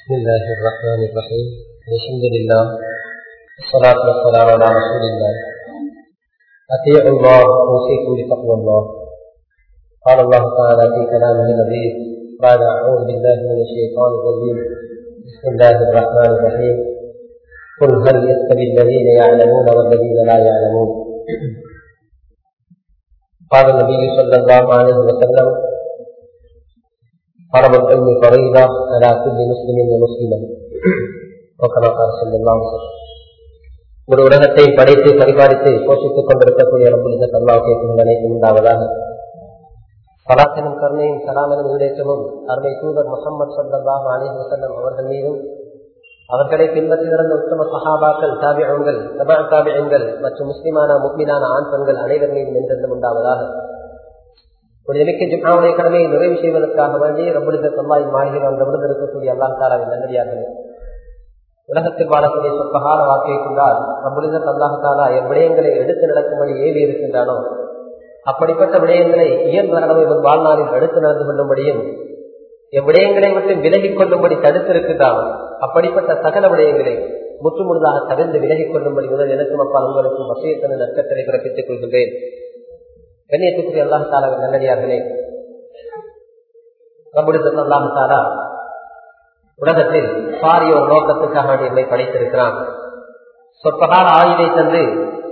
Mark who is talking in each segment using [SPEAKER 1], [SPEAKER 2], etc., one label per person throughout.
[SPEAKER 1] بسم الله الرحمن الرحيم الحمد لله والصلاة والسلام على رسول الله أطيعوا الله أوصيكم بتقوى الله قال الله تعالى في كلامه العزيز بعد أعوذ بالله من الشيطان الرجيم بسم الله الرحمن الرحيم قل هل يستوي الذين يعلمون والذين لا يعلمون قال النبي صلى الله عليه وسلم طلب العلم فريضة على كل مسلم ومسلمة وكما قال صلى الله عليه وسلم ஒரு உலகத்தை படைத்து பரிபாலித்து போஷித்துக் கொண்டிருக்கக்கூடிய ரபுலித அல்லாவுக்கு புகழனைத்து உண்டாவதாக சலாத்தினும் கருணையும் சலாமனும் விடேற்றமும் அருமை தூதர் முகமது சல்லாஹ் அலி வசல்லம் அவர்கள் மீதும் அவர்களை பின்பற்றி நடந்த உத்தம சஹாபாக்கள் தாபியங்கள் சபா தாபியங்கள் மற்றும் முஸ்லிமான முக்மினான ஆண் பெண்கள் அனைவர் மீதும் என்றென்றும் உண்டாவதாக ஒரு நிலைக்கு ஜிம்மாவுடைய கடமையை நிறைவு செய்வதற்காக வேண்டி ரபுலித சொல்லாய் மாளிகை அந்த விருது இருக்கக்கூடிய அல்லா தாராவின் நல்லடியார்களே உலகத்தில் வாழக்கூடிய சொற்பகால வாக்கை கொண்டால் ரபுலித அல்லாஹ் தாலா எவ்விடயங்களை எடுத்து நடக்கும்படி ஏவி இருக்கின்றானோ அப்படிப்பட்ட விடயங்களை இயல்பு அளவு வாழ்நாளில் எடுத்து நடந்து கொள்ளும்படியும் எவ்விடயங்களை விட்டு விலகிக் கொள்ளும்படி தடுத்திருக்கின்றானோ அப்படிப்பட்ட சகல விடயங்களை முற்று முழுதாக தவிர்த்து விலகிக் கொள்ளும்படி முதல் எனக்கும் அப்பா உங்களுக்கும் வசியத்தன நட்சத்திரை பிறப்பித்துக் கொள்கின்றேன் கண்ணியத்துக்குரிய அல்லாஹ் தாலா நல்லடியார்களே ரபுலிசன் அல்லாஹ் தாலா உலகத்தில் பாரிய ஒரு நோக்கத்துக்காக வேண்டி என்னை படைத்திருக்கிறான் சொற்பகால ஆயுதை தந்து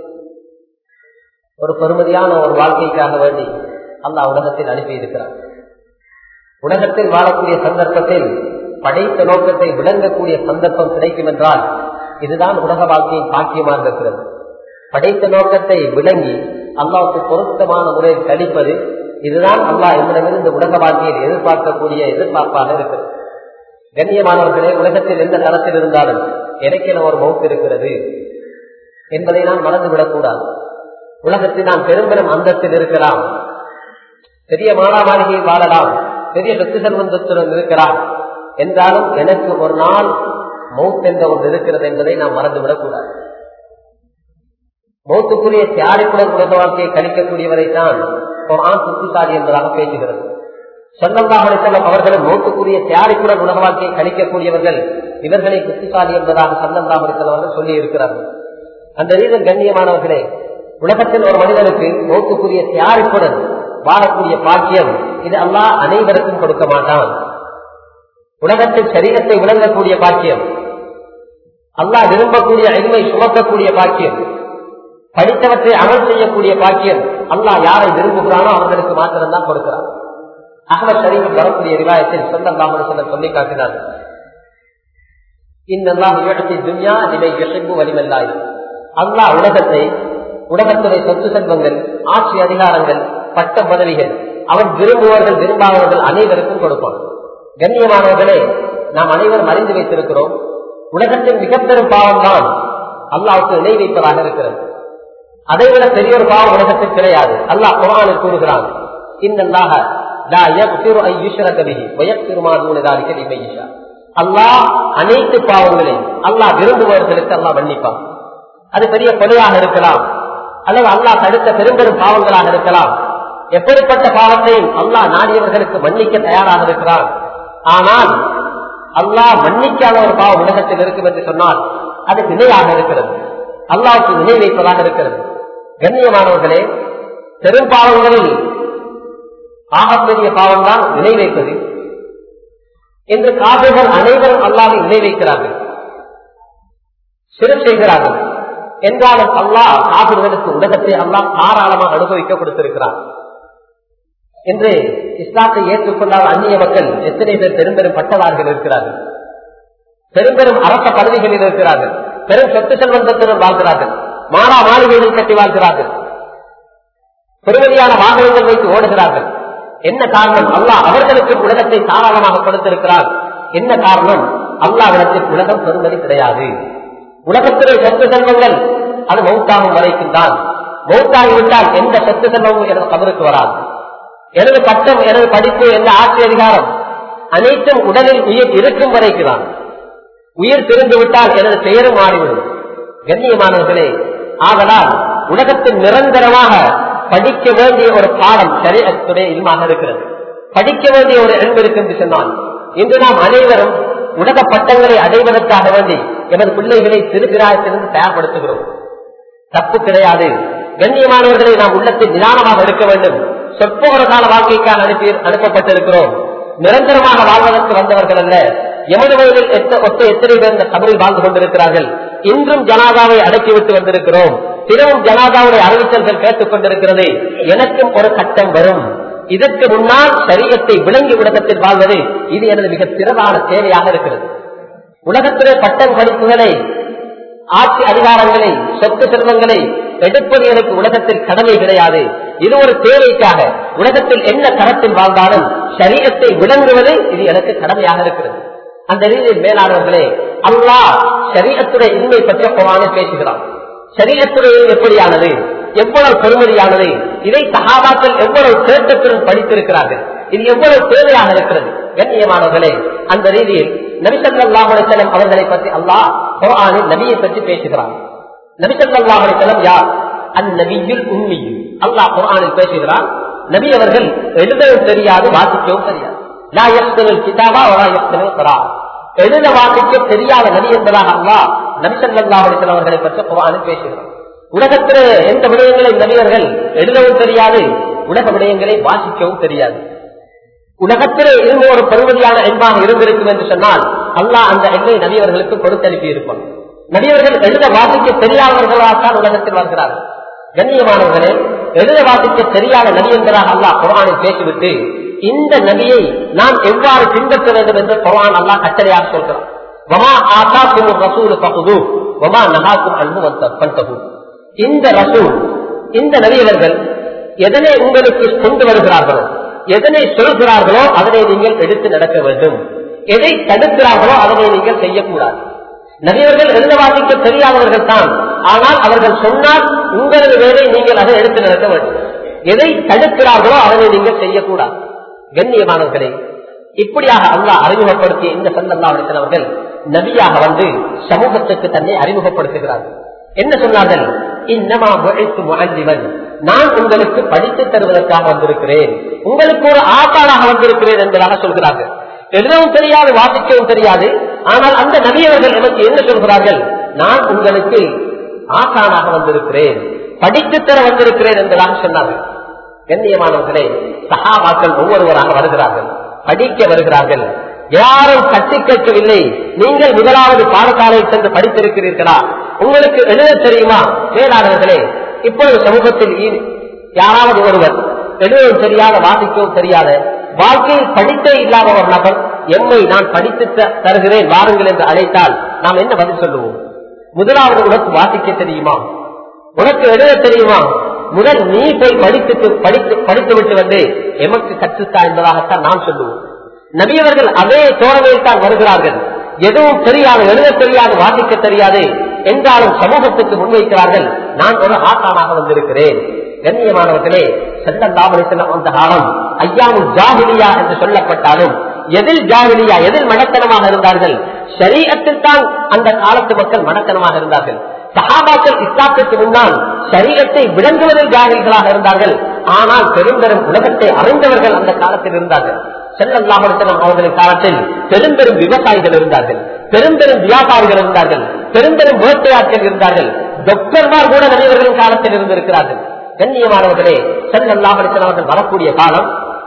[SPEAKER 1] ஒரு பெருமதியான ஒரு வாழ்க்கைக்காக வேண்டி அல்லாஹ் உலகத்தில் அனுப்பி இருக்கிறான் உலகத்தில் வாழக்கூடிய சந்தர்ப்பத்தில் படைத்த நோக்கத்தை விளங்கக்கூடிய சந்தர்ப்பம் கிடைக்கும் என்றால் இதுதான் உலக வாழ்க்கையின் பாக்கியமாக இருக்கிறது படைத்த நோக்கத்தை விளங்கி அல்லாவுக்கு பொருத்தமான முறையில் கழிப்பது இதுதான் அல்லாஹ் என்னிடமிருந்து உலக வாழ்க்கையில் எதிர்பார்க்கக்கூடிய எதிர்பார்ப்பாக இருக்கிறது கண்ணியமானவர்களே உலகத்தில் எந்த தரத்தில் இருந்தாலும் எனக்கென ஒரு மௌத்து இருக்கிறது என்பதை நாம் மறந்துவிடக் கூடாது உலகத்தில் நாம் பெரும்பெரும் அந்தத்தில் இருக்கலாம் பெரிய மாணா மாளிகையில் வாழலாம் பெரிய சொத்து செல்வந்தத்துடன் இருக்கலாம் என்றாலும் எனக்கு ஒரு நாள் மவுத் என்ற ஒன்று இருக்கிறது என்பதை நாம் மறந்துவிடக் கூடாது மௌத்துக்குரிய தியாரிப்புடன் உலக வாழ்க்கையை கணிக்கக்கூடியவரை தான் குரான் சுத்துசாரி என்பதாக பேசுகிறது சொந்தமாக அவர்களும் மௌத்துக்குரிய தியாரிப்புடன் உலக வாழ்க்கையை கணிக்கக்கூடியவர்கள் இவர்களை புத்திசாலி என்பதாக சந்தந்தாக இருக்கிறவர்கள் சொல்லி இருக்கிறார்கள் அந்த ரீதம் கண்ணியமானவர்களே உலகத்தில் ஒரு மனிதனுக்கு மௌத்துக்குரிய தியாரிப்புடன் வாழக்கூடிய பாக்கியம் இது அல்லா அனைவருக்கும் கொடுக்க மாட்டான் உலகத்தில் சரீரத்தை விளங்கக்கூடிய பாக்கியம் அல்லாஹ் விரும்பக்கூடிய அழிமை சுமக்கக்கூடிய பாக்கியம் படித்தவற்றை அமல் செய்யக்கூடிய பாக்கியம் அல்லாஹ் யாரை விரும்புகிறானோ அவர்களுக்கு மாத்திரம்தான் கொடுக்கிறான் அகமது ஷரீஃபில் வரக்கூடிய ரிவாயத்தில் சொந்த சொல்ல சொல்லி காட்டினார் துன்யா நிலை எசைப்பு வலிமல்லாய் அல்லாஹ் உலகத்தை உலகத்துடைய சொத்து செல்வங்கள் ஆட்சி அதிகாரங்கள் பட்ட பதவிகள் அவன் விரும்புவர்கள் விரும்பாதவர்கள் அனைவருக்கும் கொடுப்பான் கண்ணியமானவர்களே நாம் அனைவரும் அறிந்து வைத்திருக்கிறோம் உலகத்தின் மிக பெரும் பாவம் தான் அல்லாவுக்கு இணை வைப்பதாக இருக்கிறது அதைவிட பெரிய ஒரு பாவம் உலகத்தில் கிடையாது அல்லாஹ் குரானில் கூறுகிறான் இன்னல்லாக அல்லாஹ் அனைத்து பாவங்களையும் அல்லாஹ் விரும்புபவர்களுக்கு அல்லாஹ் மன்னிப்பான் அது பெரிய கொலையாக இருக்கலாம் அல்லது அல்லாஹ் தடுத்த பெரும்பெரும் பாவங்களாக இருக்கலாம் எப்படிப்பட்ட பாவத்தையும் அல்லாஹ் நாடியவர்களுக்கு மன்னிக்க தயாராக இருக்கிறான் ஆனால் அல்லாஹ் மன்னிக்காத ஒரு பாவம் உலகத்தில் இருக்கும் என்று சொன்னால் அது நிலையாக இருக்கிறது அல்லாவுக்கு நிலை வைப்பதாக இருக்கிறது கண்ணியமானவர்களே பெரும் பாவங்களில் ஆகப்பெரிய பாவம் தான் நிலை வைப்பது என்று காதல்கள் அனைவரும் அல்லாவை நிலை வைக்கிறார்கள் சிறு செய்கிறார்கள் என்றாலும் அல்லாஹ் காதல்களுக்கு உலகத்தை அல்லாஹ் தாராளமாக அனுபவிக்க கொடுத்திருக்கிறார் என்று இஸ்லாத்தை ஏற்றுக்கொள்ளாத அந்நிய மக்கள் எத்தனை பேர் பெரும்பெரும் பட்டதார்கள் இருக்கிறார்கள் பெரும்பெரும் அரச பதவிகளில் இருக்கிறார்கள் பெரும் சொத்து செல்வந்தத்துடன் வாழ்கிறார்கள் மாறா மாளிகைகளில் கட்டி வாழ்கிறார்கள் பெருமதியான வாகனங்கள் வைத்து ஓடுகிறார்கள் என்ன காரணம் அல்லாஹ் அவர்களுக்கு உலகத்தை தாராளமாக கொடுத்திருக்கிறார் என்ன காரணம் அல்லாவிடத்தில் உலகம் பெருமதி கிடையாது உலகத்திலே சொத்து செல்வங்கள் அது மௌத்தாகும் வரைக்கும் தான் மௌத்தாகிவிட்டால் எந்த சொத்து செல்வமும் எனது கபருக்கு வராது எனது பட்டம் எனது படிப்பு எந்த ஆட்சி அதிகாரம் அனைத்தும் உடலில் உயிர் இருக்கும் வரைக்கும் தான் உயிர் திருந்து விட்டால் எனது பெயரும் மாறிவிடும் கண்ணியமானவர்களே ஆதலால் உலகத்தில் நிரந்தரமாக படிக்க வேண்டிய ஒரு பாடம் சரீரத்துடைய இல்மாக இருக்கிறது படிக்க வேண்டிய ஒரு எண்பு இருக்கு என்று சொன்னால் இன்று நாம் அனைவரும் உலக பட்டங்களை அடைவதற்காக வேண்டி எமது பிள்ளைகளை திருகிராயத்திலிருந்து தயார்படுத்துகிறோம் தப்பு கிடையாது கண்ணியமானவர்களை நாம் உள்ளத்தில் நிதானமாக இருக்க வேண்டும் சொற்போர கால வாழ்க்கைக்காக அனுப்பி அனுப்பப்பட்டிருக்கிறோம் நிரந்தரமாக வாழ்வதற்கு வந்தவர்கள் அல்ல எமது வயதில் எத்த ஒத்த எத்தனை பேர் இந்த தமிழில் வாழ்ந்து கொண்டிருக்கிறார்கள் இன்றும் ஜனாதாவை அடக்கிவிட்டு வந்திருக்கிறோம் தினமும் ஜனாதாவுடைய அறிவித்தல்கள் கேட்டுக் கொண்டிருக்கிறது எனக்கும் ஒரு கட்டம் வரும் இதற்கு முன்னால் சரீரத்தை விளங்கி உலகத்தில் வாழ்வது இது எனது மிக சிறப்பான தேவையாக இருக்கிறது உலகத்திலே பட்டம் படிப்புகளை ஆட்சி அதிகாரங்களை சொத்து செல்வங்களை எடுப்பது எனக்கு உலகத்தில் கடமை கிடையாது இது ஒரு தேவைக்காக உலகத்தில் என்ன தரத்தில் வாழ்ந்தாலும் சரீரத்தை விளங்குவது இது எனக்கு கடமையாக இருக்கிறது அந்த ரீதியில் மேலானவர்களே அல்லாஹ் சரீரத்துடைய இன்மை பற்றி குரானை பேசுகிறான் சரீரத்துடைய எப்படியானது எவ்வளவு பெருமதியானது இதை சகாபாக்கள் எவ்வளவு தேட்டத்துடன் படித்திருக்கிறார்கள் இது எவ்வளவு தேவையாக இருக்கிறது கண்ணியமானவர்களே அந்த ரீதியில் நபிசல்லாஹுலம் அவர்களை பற்றி அல்லாஹ் குரானில் நபியை பற்றி பேசுகிறான் நபிசல்லாஹுலம் யார் அந்நபியில் உண்மையில் அல்லாஹ் குரானில் பேசுகிறான் நபி அவர்கள் எழுதவும் தெரியாது வாசிக்கவும் தெரியாது லா யக்தனில் கிதாபா வலா யக்தனில் கரா எழுத வாசிக்க தெரியாத நபி என்பதாக அல்லாஹ் நபிசல்லாஹுலம் அவர்களை பற்றி குரானில் பேசுகிறான் உலகத்தில் எந்த விடயங்களை நபியர்கள் எழுதவும் தெரியாது உலக விடயங்களை வாசிக்கவும் தெரியாது உலகத்திலே இருந்து ஒரு பெருமதியான எண்பாக இருந்திருக்கும் என்று சொன்னால் அல்லாஹ் அந்த எண்ணை நபியவர்களுக்கு கொடுத்தனுப்பி இருப்பான் நபியவர்கள் எழுத வாசிக்க தெரியாதவர்களாகத்தான் உலகத்தில் வருகிறார்கள் கண்ணியமானவர்களே எழுத வாசிக்க தெரியாத நபி என்பதாக அல்லாஹ் குரானில் பேசிவிட்டு இந்த நபியை நாம் எவ்வாறு பின்பற்ற வேண்டும் என்று குரான் அல்லாஹ் கட்டளையாக சொல்கிறான் வமா ஆசாக்கும் ரசூல் பகுது வமா நகாக்கும் அன்பு பந்தகு இந்த ரசூல் இந்த நபியவர்கள் எதனை உங்களுக்கு கொண்டு வருகிறார்களோ எதனை சொல்கிறார்களோ அதனை நீங்கள் எடுத்து நடக்க வேண்டும் எதை தடுக்கிறார்களோ அதனை நீங்கள் செய்யக்கூடாது நபியவர்கள் எழுத வாசிக்க தெரியாதவர்கள் தான் ஆனால் அவர்கள் சொன்னால் உங்களது வேலை நீங்கள் அதை எடுத்து நடக்க வேண்டும் எதை தடுக்கிறார்களோ அதனை நீங்கள் செய்யக்கூடாது கண்ணியமானவர்களே இப்படியாக அல்லாஹ் அறிமுகப்படுத்திய இந்த சந்தல்லாவிடத்தில் அவர்கள் நபியாக வந்து சமூகத்துக்கு தன்னை அறிமுகப்படுத்துகிறார்கள் என்ன சொன்னார்கள் இன்னமா முகழ்த்து நான் உங்களுக்கு படித்து தருவதற்காக வந்திருக்கிறேன் உங்களுக்கு ஒரு ஆட்டாளாக வந்திருக்கிறேன் என்பதாக சொல்கிறார்கள் எழுதவும் தெரியாது வாசிக்கவும் தெரியாது ஆனால் அந்த நபியவர்கள் எனக்கு என்ன சொல்கிறார்கள் நான் உங்களுக்கு ஆசானாக வந்திருக்கிறேன் படித்து தர வந்திருக்கிறேன் என்பதாக சொன்னார்கள் கண்ணியமானவர்களே சகாபாக்கள் ஒவ்வொருவராக வருகிறார்கள் படிக்க வருகிறார்கள் யாரும் கட்டி கேட்கவில்லை நீங்கள் முதலாவது பாடசாலையில் சென்று படித்திருக்கிறீர்களா உங்களுக்கு எழுத தெரியுமா மேலாளர்களே இப்பொழுது சமூகத்தில் யாராவது ஒருவர் எழுதவும் தெரியாத வாசிக்கவும் தெரியாத வாழ்க்கையில் படித்தே இல்லாத ஒரு நபர் எம்மை நான் படித்து தருகிறேன் வாருங்கள் என்று அழைத்தால் நாம் என்ன பதில் சொல்லுவோம் முதலாவது உனக்கு வாசிக்க தெரியுமா உனக்கு எழுத தெரியுமா முதல் நீ போய் படித்து படித்து படித்து விட்டு வந்து எமக்கு கற்றுத்தா என்பதாகத்தான் நாம் சொல்லுவோம் நபியவர்கள் அதே தோழமையில் தான் வருகிறார்கள் எதுவும் தெரியாது எழுத தெரியாது வாசிக்க தெரியாது என்றாலும் சமூகத்துக்கு முன்வைக்கிறார்கள் நான் ஒரு ஆசானாக வந்திருக்கிறேன் கண்ணியமானவர்களே செல்லந்தாமலிசனம் அந்த காலம் ஐயாவும் ஜாகிலியா என்று சொல்லப்பட்டாலும் எதில் ஜாகிலியா எதில் மடத்தனமாக இருந்தார்கள் சரீரத்தில் தான் அந்த காலத்து மக்கள் மடத்தனமாக இருந்தார்கள் சகாபாக்கள் இஸ்லாத்துக்கு முன்னால் சரீரத்தை விளங்குவதில் ஜாகில்களாக இருந்தார்கள் ஆனால் பெரும்பெரும் உலகத்தை அறிந்தவர்கள் அந்த காலத்தில் இருந்தார்கள் செல்லல்லாமலிசனம் அவர்களின் காலத்தில் பெரும்பெரும் விவசாயிகள் இருந்தார்கள் பெரும்பெரும் வியாபாரிகள் இருந்தார்கள் பெரும்பெரும் வேட்டையாட்கள் இருந்தார்கள் டாக்டர்மார் கூட நடிகர்களின் காலத்தில் இருந்திருக்கிறார்கள் கண்ணியமானவர்களே செல்லல்லாமலிசன் அவர்கள் வரக்கூடிய காலம்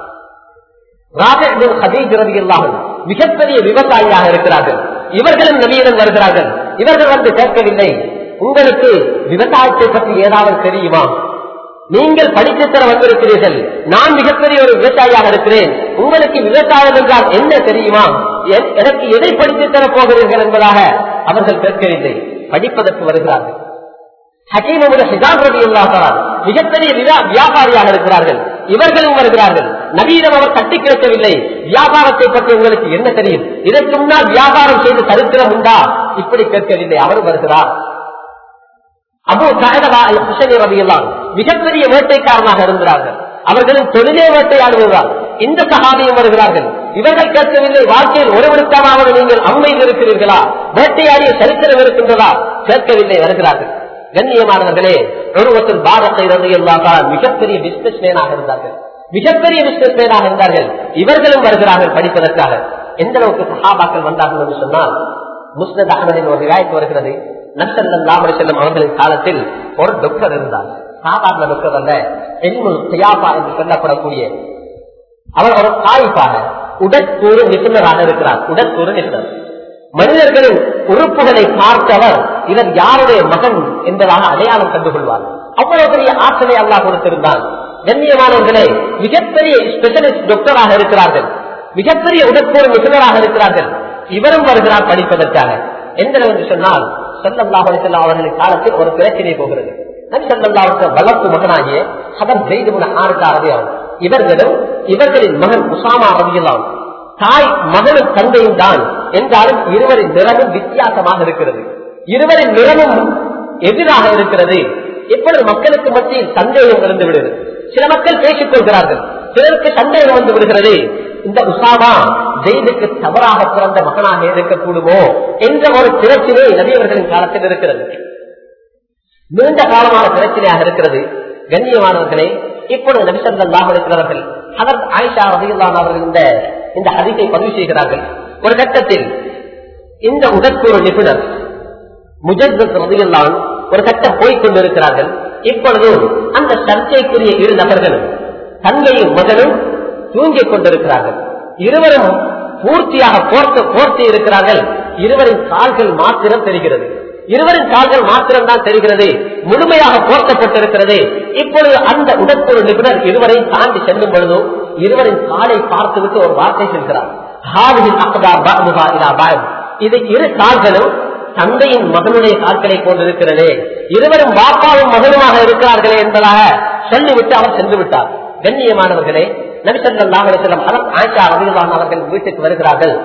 [SPEAKER 1] மிகப்பெரிய விவசாயியாக இருக்கிறார்கள் இவர்களும் நவீனம் வருகிறார்கள் இவர்கள் வந்து கேட்கவில்லை உங்களுக்கு விவசாயத்தை பற்றி ஏதாவது தெரியுமா நீங்கள் படித்து தர வந்திருக்கிறீர்கள் நான் மிகப்பெரிய ஒரு விவசாயியாக இருக்கிறேன் உங்களுக்கு விவசாயம் என்றால் என்ன தெரியுமா எனக்கு எதை படித்து தர போகிறீர்கள் என்பதாக அவர்கள் கேட்கவில்லை படிப்பதற்கு வருகிறார்கள் மிகப்பெரிய வியாபாரியாக இருக்கிறார்கள் இவர்களும் வருகிறார்கள் நவீனம் அவர் தட்டி கிடைக்கவில்லை வியாபாரத்தை பற்றி உங்களுக்கு என்ன தெரியும் இதற்கு முன்னால் வியாபாரம் செய்து சரித்திரம் உண்டா இப்படி கேட்கவில்லை அவரும் வருகிறார் அபு ரவியெல்லாம் மிகப்பெரிய வேட்டைக்காரனாக இருக்கிறார்கள் அவர்களின் தொழிலே வேட்டையாடுவதுதான் இந்த சகாபியும் வருகிறார்கள் இவர்கள் கேட்கவில்லை வாழ்க்கையில் ஒருவருக்காவது நீங்கள் அம்மையில் இருக்கிறீர்களா வேட்டையாடிய சரித்திரம் இருக்கின்றதா கேட்கவில்லை வருகிறார்கள் கண்ணியமானவர்களே ஒருவத்தில் பாரத்தை ரவியெல்லாம் மிகப்பெரிய பிசினஸ் மேனாக இருந்தார்கள் மிகப்பெரிய பிசினஸ் மேனாக இருந்தார்கள் இவர்களும் வருகிறார்கள் படிப்பதற்காக எந்த அளவுக்கு சஹாபாக்கள் வந்தார்கள் என்று சொன்னால் முஸ்னத் அகமதின் ஒரு விவாயத்து வருகிறது நசல்லாமலை செல்லும் அவர்களின் காலத்தில் ஒரு டாக்டர் இருந்தார் சாதாரண டாக்டர் அல்ல எல்முல் தியாபா என்று சொல்லப்படக்கூடிய அவர் ஒரு தாய்ப்பாக உடற்கூறு நிபுணராக இருக்கிறார் உடற்கூறு நிபுணர் மனிதர்களின் உறுப்புகளை பார்த்தவர் இவர் யாருடைய மகன் என்பதாக அடையாளம் கண்டுகொள்வார் அவ்வளவு பெரிய ஆற்றலை அல்லா கொடுத்திருந்தான் கண்ணியமானவர்களே மிகப்பெரிய ஸ்பெஷலிஸ்ட் டாக்டராக இருக்கிறார்கள் மிகப்பெரிய உடற்கூறு நிபுணராக இருக்கிறார்கள் இவரும் வருகிறார் படிப்பதற்காக எந்த என்று சொன்னால் செல்லல்லாஹ் அவர்களின் காலத்தில் ஒரு பிரச்சனை போகிறது நபி ஸல்லல்லாஹு வளர்ப்பு மகனாகிய ஹதர் ஜெயிது ஆறுக்கு அரபியாகும் இவர்களும் இவர்களின் மகன் உசாமா ரவியலாம் தாய் மகனும் தந்தையும் தான் என்றாலும் இருவரின் நிறமும் வித்தியாசமாக இருக்கிறது இருவரின் நிறமும் எதிராக இருக்கிறது இப்பொழுது மக்களுக்கு மத்தியில் சந்தேகம் இருந்து விடுகிறது சில மக்கள் பேசிக் கொள்கிறார்கள் சிலருக்கு சந்தேகம் வந்து விடுகிறது இந்த உசாமா ஜெயிலுக்கு தவறாக பிறந்த மகனாக இருக்கக்கூடுமோ என்ற ஒரு பிரச்சனை நபியவர்களின் காலத்தில் இருக்கிறது நீண்ட காலமான பிரச்சனையாக இருக்கிறது கண்ணியமானவர்களே இப்பொழுது நபிசல்லாக இருக்கிறவர்கள் அவர் ஆயிஷா ரதியுல்லான் அவர்கள் இந்த இந்த ஹதீஸை பதிவு செய்கிறார்கள் ஒரு கட்டத்தில் இந்த உடற்கூறு நிபுணர் முஜத் ரதியுல்லான் ஒரு கட்டம் போய்கொண்டிருக்கிறார்கள் இப்பொழுது அந்த சர்ச்சைக்குரிய இரு நபர்களும் தந்தையும் மகனும் தூங்கிக் கொண்டிருக்கிறார்கள் இருவரும் பூர்த்தியாக போர்த்து போர்த்தி இருக்கிறார்கள் இருவரின் கால்கள் மாத்திரம் தெரிகிறது இருவரின் கால்கள் மாத்திரம் தான் தெரிகிறது முழுமையாக போர்த்தப்பட்டிருக்கிறது இப்பொழுது அந்த உடற்கொரு நிபுணர் இருவரை தாண்டி செல்லும் பொழுதோ இருவரின் காலை பார்த்துவிட்டு ஒரு வார்த்தை சொல்கிறார் இது இரு கால்களும் தந்தையின் மகனுடைய கால்களை கொண்டிருக்கிறதே இருவரும் பாப்பாவும் மகனுமாக இருக்கிறார்களே என்பதாக சொல்லிவிட்டு அவர் சென்று விட்டார் கண்ணியமானவர்களே நபிசல்லாஹ் ஆயிஷா ரவிவான் அவர்கள் வீட்டுக்கு வருகிறார்கள்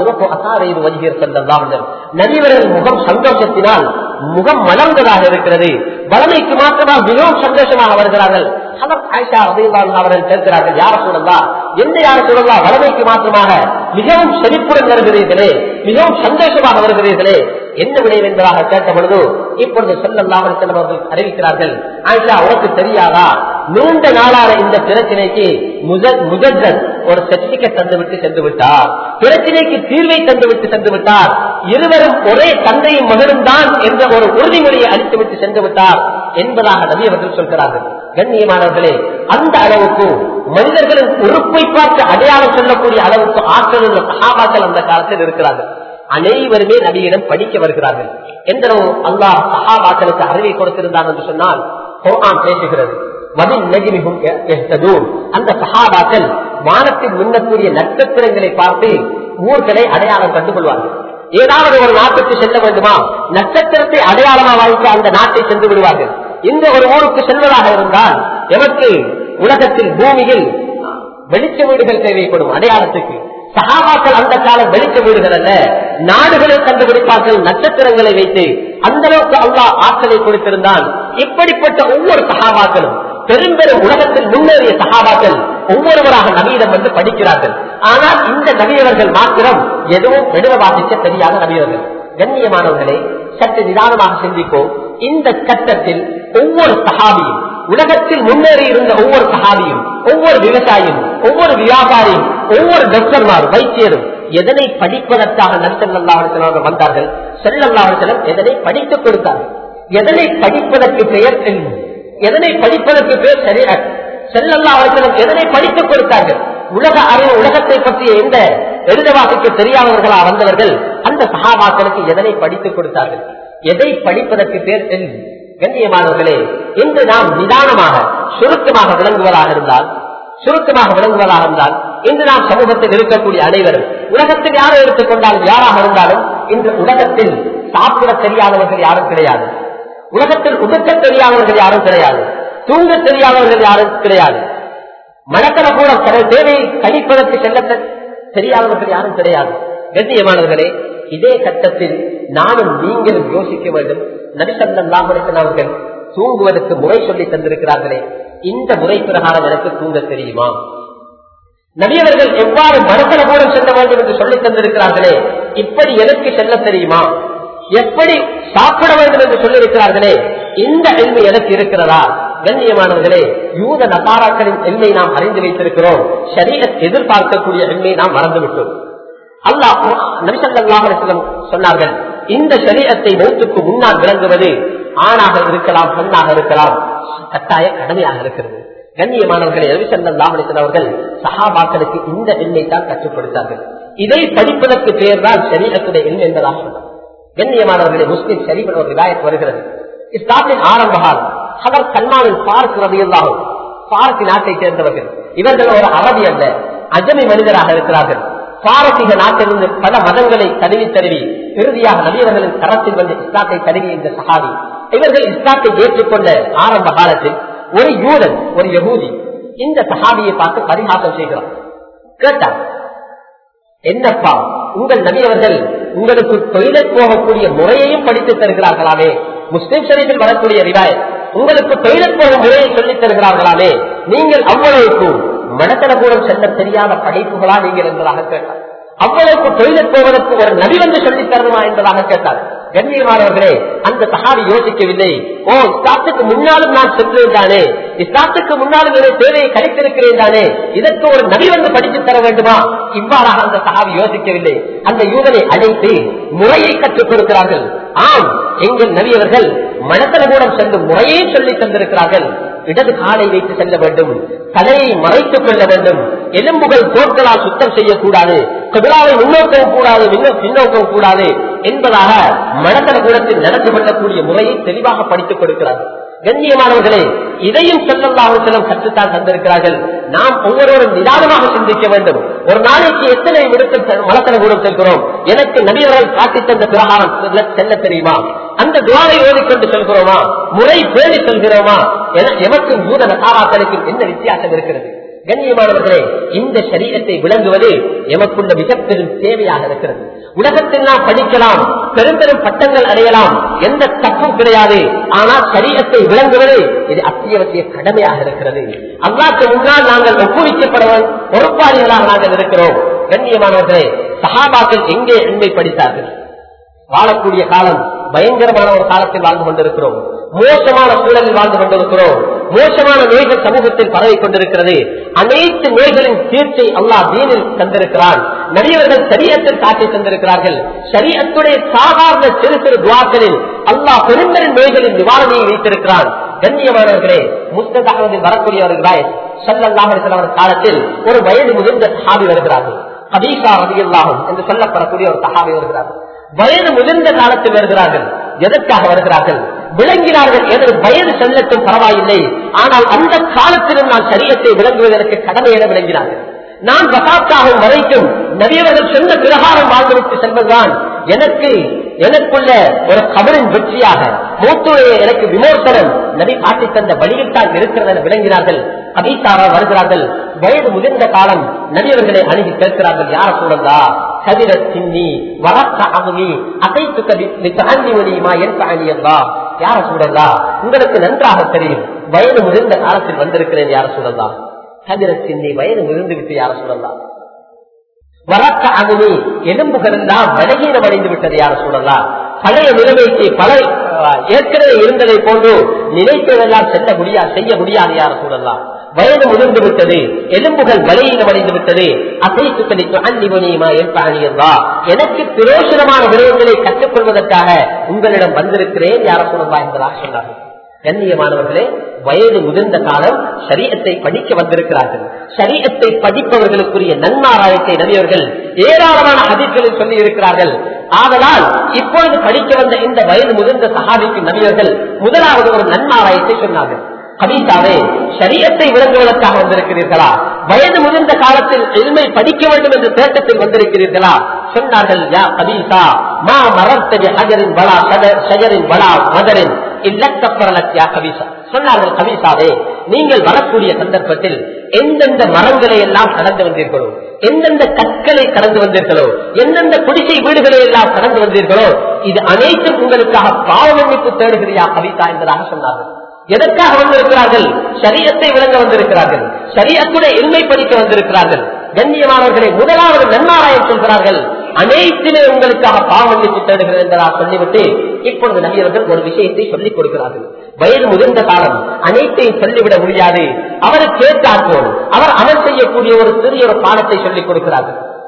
[SPEAKER 1] நபிவர்கள் முகம் சந்தோஷத்தினால் முகம் மலர்ந்ததாக இருக்கிறது வளமைக்கு மாத்திரமாக மிகவும் சந்தோஷமாக வருகிறார்கள் அவர்கள் கேட்கிறார்கள் யார சூழல்லா எந்த யார சூழல்லா வளமைக்கு மாத்திரமாக மிகவும் செழிப்புடன் வருகிறீர்களே மிகவும் சந்தோஷமாக வருகிறீர்களே என்ன விளைவு என்பதாக கேட்ட பொழுது இப்பொழுது செல்லல்லாமல் செல்வர்கள் அறிவிக்கிறார்கள் ஆயிஷா உனக்கு தெரியாதா நீண்ட நாளான இந்த பிரச்சனைக்கு முஜத் ஒரு சர்டிபிகேட் தந்துவிட்டு சென்று விட்டார் பிரச்சனைக்கு தீர்வை தந்துவிட்டு சென்று விட்டார் இருவரும் ஒரே தந்தையும் மகனும் தான் என்ற ஒரு உறுதிமொழியை அளித்துவிட்டு சென்று விட்டார் என்பதாக நபி அவர்கள் சொல்கிறார்கள் கண்ணியமானவர்களே அந்த அளவுக்கு மனிதர்களின் உறுப்பை பார்த்து அடையாளம் சொல்லக்கூடிய அளவுக்கு ஆற்றல் உள்ள சகாபாக்கள் அந்த காலத்தில் இருக்கிறார்கள் அனைவருமே நபியிடம் படிக்க வருகிறார்கள் எந்த அல்லாஹ் சகாபாக்களுக்கு அறிவை கொடுத்திருந்தான் என்று சொன்னால் குர்ஆன் பேசுகிறது அந்த சகாபாக்கள் வானத்தில் மின்னக்கூடிய நட்சத்திரங்களை பார்த்து ஊர்களை அடையாளம் கண்டுகொள்வார்கள் ஏதாவது ஒரு நாட்டுக்கு செல்ல வேண்டுமா நட்சத்திரத்தை அடையாளமா வைத்து அந்த நாட்டை சென்று விடுவார்கள் இந்த ஒரு ஊருக்கு செல்வதாக இருந்தால் எமக்கு உலகத்தில் பூமியில் வெளிச்ச வீடுகள் தேவைப்படும் அடையாளத்துக்கு சகாபாக்கள் அந்த காலம் வெளிச்ச வீடுகள் அல்ல நாடுகளை கண்டுபிடிப்பார்கள் நட்சத்திரங்களை வைத்து அந்த அளவுக்கு அல்லாஹ் ஆற்றலை கொடுத்திருந்தான் இப்படிப்பட்ட ஒவ்வொரு சகாபாக்களும் பெரும்பெரும் உலகத்தில் முன்னேறிய சகாபாக்கள் ஒவ்வொருவராக நபியிடம் வந்து படிக்கிறார்கள் ஆனால் இந்த நபியவர்கள் மாத்திரம் எதுவும் நெடுவ வாசிக்க தெரியாத நபியவர்கள் கண்ணியமானவர்களே சற்று நிதானமாக சிந்திப்போம் இந்த கட்டத்தில் ஒவ்வொரு சகாபியும் உலகத்தில் முன்னேறி இருந்த ஒவ்வொரு சகாபியும் ஒவ்வொரு விவசாயியும் ஒவ்வொரு வியாபாரியும் ஒவ்வொரு டாக்டர்மார் வைத்தியரும் எதனை படிப்பதற்காக நற்சல்லாவர்கள் வந்தார்கள் செல்லல்லாவர்களும் எதனை படித்துக் கொடுத்தார்கள் எதனை படிப்பதற்கு பெயர் செல்லும் எதனை படிப்பதற்கு பேர் சரியா செல்லல்லாவர்களும் எதனை படித்துக் கொடுத்தார்கள் உலக அறிவு உலகத்தை பற்றிய எந்த எழுதவாசிக்கு தெரியாதவர்களா வந்தவர்கள் அந்த சகாபாக்களுக்கு எதனை படித்துக் கொடுத்தார்கள் எதை படிப்பதற்கு பேர் செல்லும் கண்ணியமானவர்களே இன்று நாம் நிதானமாக சுருக்கமாக விளங்குவதாக இருந்தால் சுருக்கமாக விளங்குவதாக இருந்தால் இன்று நாம் சமூகத்தில் இருக்கக்கூடிய அனைவரும் உலகத்தில் யாரை எடுத்துக்கொண்டாலும் யாராக இருந்தாலும் இன்று உலகத்தில் சாப்பிட தெரியாதவர்கள் யாரும் கிடையாது உலகத்தில் உடுக்க தெரியாதவர்கள் யாரும் கிடையாது தூங்க தெரியாதவர்கள் யாரும் கிடையாது மனக்கல கூட தேவையை கழிப்பதற்கு செல்ல தெரியாதவர்கள் யாரும் கிடையாது கண்ணியமானவர்களே இதே கட்டத்தில் நானும் நீங்களும் யோசிக்க வேண்டும் நபிசல்லாமலுக்கு தூங்குவதற்கு முறை சொல்லி தந்திருக்கிறார்களே இந்த முறை பிரகாரம் எனக்கு தூங்க தெரியுமா நபியவர்கள் எவ்வாறு மனசன கூட செல்ல வேண்டும் என்று சொல்லி தந்திருக்கிறார்களே இப்படி எனக்கு செல்ல தெரியுமா எப்படி சாப்பிட வேண்டும் என்று சொல்லியிருக்கிறார்களே இந்த எல்மை எனக்கு இருக்கிறதா கண்ணியமானவர்களே யூத நசாராக்களின் எல்மை நாம் அறிந்து வைத்திருக்கிறோம் சரீர எதிர்பார்க்கக்கூடிய எல்மை நாம் மறந்துவிட்டோம் அல்லாஹ் நபிசல்லாஹ் சொன்னார்கள் இந்த சரீரத்தை மௌத்துக்கு முன்னால் விளங்குவது ஆணாக இருக்கலாம் பெண்ணாக இருக்கலாம் கட்டாய கடமையாக இருக்கிறது கண்ணியமானவர்களை ரவிசல்லாஹ் அவர்கள் சஹாபாக்களுக்கு இந்த எண்ணை தான் கற்றுக் கொடுத்தார்கள் இதை படிப்பதற்கு பெயர் தான் சரீரத்துடைய எண் என்பதாக சொன்னார் கண்ணியமானவர்களை முஸ்லிம் ஷரீஃபின் ஒரு விதாயத் வருகிறது இஸ்லாத்தின் ஆரம்ப காலம் அவர் சல்மானின் பார்க் ரவியல்லாகும் பாரசி நாட்டை சேர்ந்தவர்கள் இவர்கள் ஒரு அரபி அல்ல அஜமி மனிதராக இருக்கிறார்கள் பாரசீக நாட்டிலிருந்து பல மதங்களை தழுவி தருவி இறுதியாக நபியவர்களின் தரத்தில் வந்து இஸ்லாத்தை தழுவி இந்த சஹாபி இவர்கள் இஸ்லாத்தை ஏற்றுக்கொண்ட ஆரம்ப காலத்தில் ஒரு யூதன் ஒரு யகூதி இந்த சஹாபியை பார்த்து பரிகாசம் செய்கிறான் கேட்டான் என்னப்பா உங்கள் நபியவர்கள் உங்களுக்கு தொழிலை போகக்கூடிய முறையையும் படித்து தருகிறார்களாமே முஸ்லிம் ஷரீஃபில் வரக்கூடிய ரிவாயத் உங்களுக்கு தொழில் போகும் முறையை சொல்லித் தருகிறார்களாமே நீங்கள் அவ்வளவுக்கு மனத்தனபூரம் செல்ல தெரியாத படைப்புகளா நீங்கள் என்பதாக கேட்டார் அவ்வளவுக்கு தொழில் போவதற்கு ஒரு நபி வந்து சொல்லித் தருமா என்பதாக கேட்டார் கண்ணியமானவர்களே அந்த சஹாபி யோசிக்கவில்லை ஓ இஸ்லாத்துக்கு முன்னாலும் நான் சென்றேன் தானே இஸ்லாத்துக்கு முன்னாலும் என்னுடைய தேவையை கழித்திருக்கிறேன் தானே இதற்கு ஒரு நபி வந்து படித்து தர வேண்டுமா இவ்வாறாக அந்த சஹாபி யோசிக்கவில்லை அந்த யூதனை அழைத்து முறையை கற்றுக் கொடுக்கிறார்கள் ஆம் எங்கள் நபியவர்கள் மனத்தனமூலம் செல்லும் முறையை சொல்லி தந்திருக்கிறார்கள் இடது காலை வைத்து செல்ல வேண்டும் தலையை மறைத்துக் கொள்ள வேண்டும் எலும்புகள் தோற்களால் சுத்தம் செய்யக்கூடாது கபிலாவை முன்னோக்கவும் கூடாது பின்னோக்கவும் கூடாது என்பதாக மனத்தன கூடத்தில் நடந்து கொள்ளக்கூடிய முறையை தெளிவாக படித்துக் கொடுக்கிறார் கண்ணியமானவர்களே இதையும் சொல்லல்லாஹு செல்லம் கற்றுத்தான் தந்திருக்கிறார்கள் நாம் ஒவ்வொருவரும் நிதானமாக சிந்திக்க வேண்டும் ஒரு நாளைக்கு எத்தனை விடுத்தல் மலத்தன கூடம் செல்கிறோம் எனக்கு நபியவர்கள் காட்டி தந்த பிரகாரம் செல்ல தெரியுமா அந்த துவாரை ஓடிக்கொண்டு செல்கிறோமா முறை பேணி செல்கிறோமா எமக்கும் யூத நசாராக்களுக்கும் என்ன வித்தியாசம் இருக்கிறது கண்ணியமானவர்களே இந்த சரீரத்தை விளங்குவது எமக்குள்ள மிகப்பெரும் தேவையாக இருக்கிறது உலகத்தில் நாம் படிக்கலாம் பெரும் பெரும் பட்டங்கள் அடையலாம் எந்த தப்பும் கிடையாது ஆனால் சரீரத்தை விளங்குவது இது அத்தியாவசிய கடமையாக இருக்கிறது அல்லாக்கு முன்னால் நாங்கள் ஒப்புவிக்கப்பட பொறுப்பாளிகளாக நாங்கள் இருக்கிறோம் கண்ணியமானவர்களே சகாபாக்கள் எங்கே எண்மை படித்தார்கள் வாழக்கூடிய காலம் பயங்கரமான ஒரு காலத்தில் வாழ்ந்து கொண்டிருக்கிறோம் மோசமான சூழலில் வாழ்ந்து கொண்டிருக்கிறோம் மோசமான நோய்கள் சமூகத்தில் பரவி கொண்டிருக்கிறது அனைத்து நோய்களின் தீர்ச்சை அல்லாஹ் தீனில் தந்திருக்கிறான் நடிகர்கள் சரியத்தில் காட்டி தந்திருக்கிறார்கள் சரியத்துடைய சாதாரண சிறு சிறு துவாக்களில் அல்லாஹ் பெரும்பெரும் நோய்களின் நிவாரணையை வைத்திருக்கிறான் கண்ணியமானவர்களே முஸ்தகாவதில் வரக்கூடியவர்களாய் சல்லாஹர் காலத்தில் ஒரு வயது முதிர்ந்த சஹாபி வருகிறார்கள் ஹபீசா ரதியுல்லாஹும் என்று சொல்லப்படக்கூடிய ஒரு சஹாபி வருகிறார்கள் வயது முதிர்ந்த காலத்தில் வருகிறார்கள் எதற்காக வருகிறார்கள் விளங்கினார்கள் எனது வயது செல்லட்டும் பரவாயில்லை ஆனால் அந்த காலத்திலும் நான் சரியத்தை விளங்குவதற்கு கடமை என விளங்கினார்கள் நான் வசாத்தாகும் வரைக்கும் நவியவர்கள் சொன்ன பிரகாரம் வாழ்ந்துவிட்டு செல்வதுதான் எனக்கு எனக்குள்ள ஒரு கபரின் வெற்றியாக மூத்துடைய எனக்கு விமோசனம் நபி காட்டி தந்த வழியில் தான் இருக்கிறது என விளங்கினார்கள் கபீசாரா வருகிறார்கள் வயது முதிர்ந்த காலம் நபியவர்களை அணுகி கேட்கிறார்கள் யார சொல்லந்தா கதிர சின்னி வரத்த அகுமி அசைத்து கதி தாண்டி ஒளியுமா என் தாண்டியல்லா யார சூழல்லா உங்களுக்கு நன்றாக தெரியும் வயது முதிர்ந்த காலத்தில் வந்திருக்கிறேன் யார சூழல்லா கதிர சின்னி வயது முதிர்ந்து விட்டு யார சூழல்லா வரத்த அகுமி எலும்புகள் எல்லாம் பலகீனம் அடைந்து விட்டது யார சூழல்லா பழைய நிலைமைக்கு பல ஏற்கனவே இருந்ததை போன்று நினைத்ததெல்லாம் செல்ல முடியாது செய்ய முடியாது யார சூழல்லாம் வயது முதிர்ந்து விட்டது எலும்புகள் வலையினம் அடைந்து விட்டது அசைத்து கழித்து அன்னிமணியுமா என்பாணியல்லா எனக்கு பிரயோசனமான விடயங்களை கற்றுக்கொள்வதற்காக உங்களிடம் வந்திருக்கிறேன் யார சொல்லலாம் என்பதாக சொன்னார்கள் கண்ணியமானவர்களே வயது முதிர்ந்த காலம் சரீரத்தை படிக்க வந்திருக்கிறார்கள் சரீரத்தை படிப்பவர்களுக்குரிய நன்மாராயத்தை நபியவர்கள் ஏராளமான அதிர்களில் சொல்லி இருக்கிறார்கள் ஆதலால் இப்பொழுது படிக்க வந்த இந்த வயது முதிர்ந்த சகாபிக்கு நபியவர்கள் முதலாவது ஒரு நன்மாராயத்தை சொன்னார்கள் கபீசாவே சரியத்தை விளங்குவதற்காக வந்திருக்கிறீர்களா வயது முதிர்ந்த காலத்தில் எளிமை படிக்க வேண்டும் என்ற தேட்டத்தில் வந்திருக்கிறீர்களா சொன்னார்கள் யா கபீசா மா மரத்தடி அஜரின் பலா ஷஜரின் பலா மதரின் இல்லக்கப்பரலத்யா கபீசா சொன்னார்கள் கபீசாவே நீங்கள் வரக்கூடிய சந்தர்ப்பத்தில் எந்தெந்த மரங்களை எல்லாம் கடந்து வந்தீர்களோ எந்தெந்த கற்களை கடந்து வந்தீர்களோ எந்தெந்த குடிசை வீடுகளை எல்லாம் கடந்து வந்தீர்களோ இது அனைத்தும் உங்களுக்காக பாவமன்னிப்பு தேடுகிறியா கவிதா என்பதாக சொன்னார்கள் எதற்காக வந்திருக்கிறார்கள் சரியத்தை விளங்க வந்திருக்கிறார்கள் சரியத்துடைய எண்மை படிக்க வந்திருக்கிறார்கள் கண்ணியமானவர்களை முதலாவது நன்மாராயம் சொல்கிறார்கள் அனைத்திலே உங்களுக்காக பாவமன்னிப்பு தேடுகிறது என்பதாக சொல்லிவிட்டு இப்பொழுது நபியவர்கள் ஒரு விஷயத்தை சொல்லிக் கொடுக்கிறார்கள் வயது முதிர்ந்த காலம் அனைத்தையும் சொல்லிவிட முடியாது அவர் கேட்டாற்போல் அவர் அமல் செய்யக்கூடிய ஒரு சிறிய ஒரு பாடத்தை சொல்லிக் கொடுக்கிறார்கள்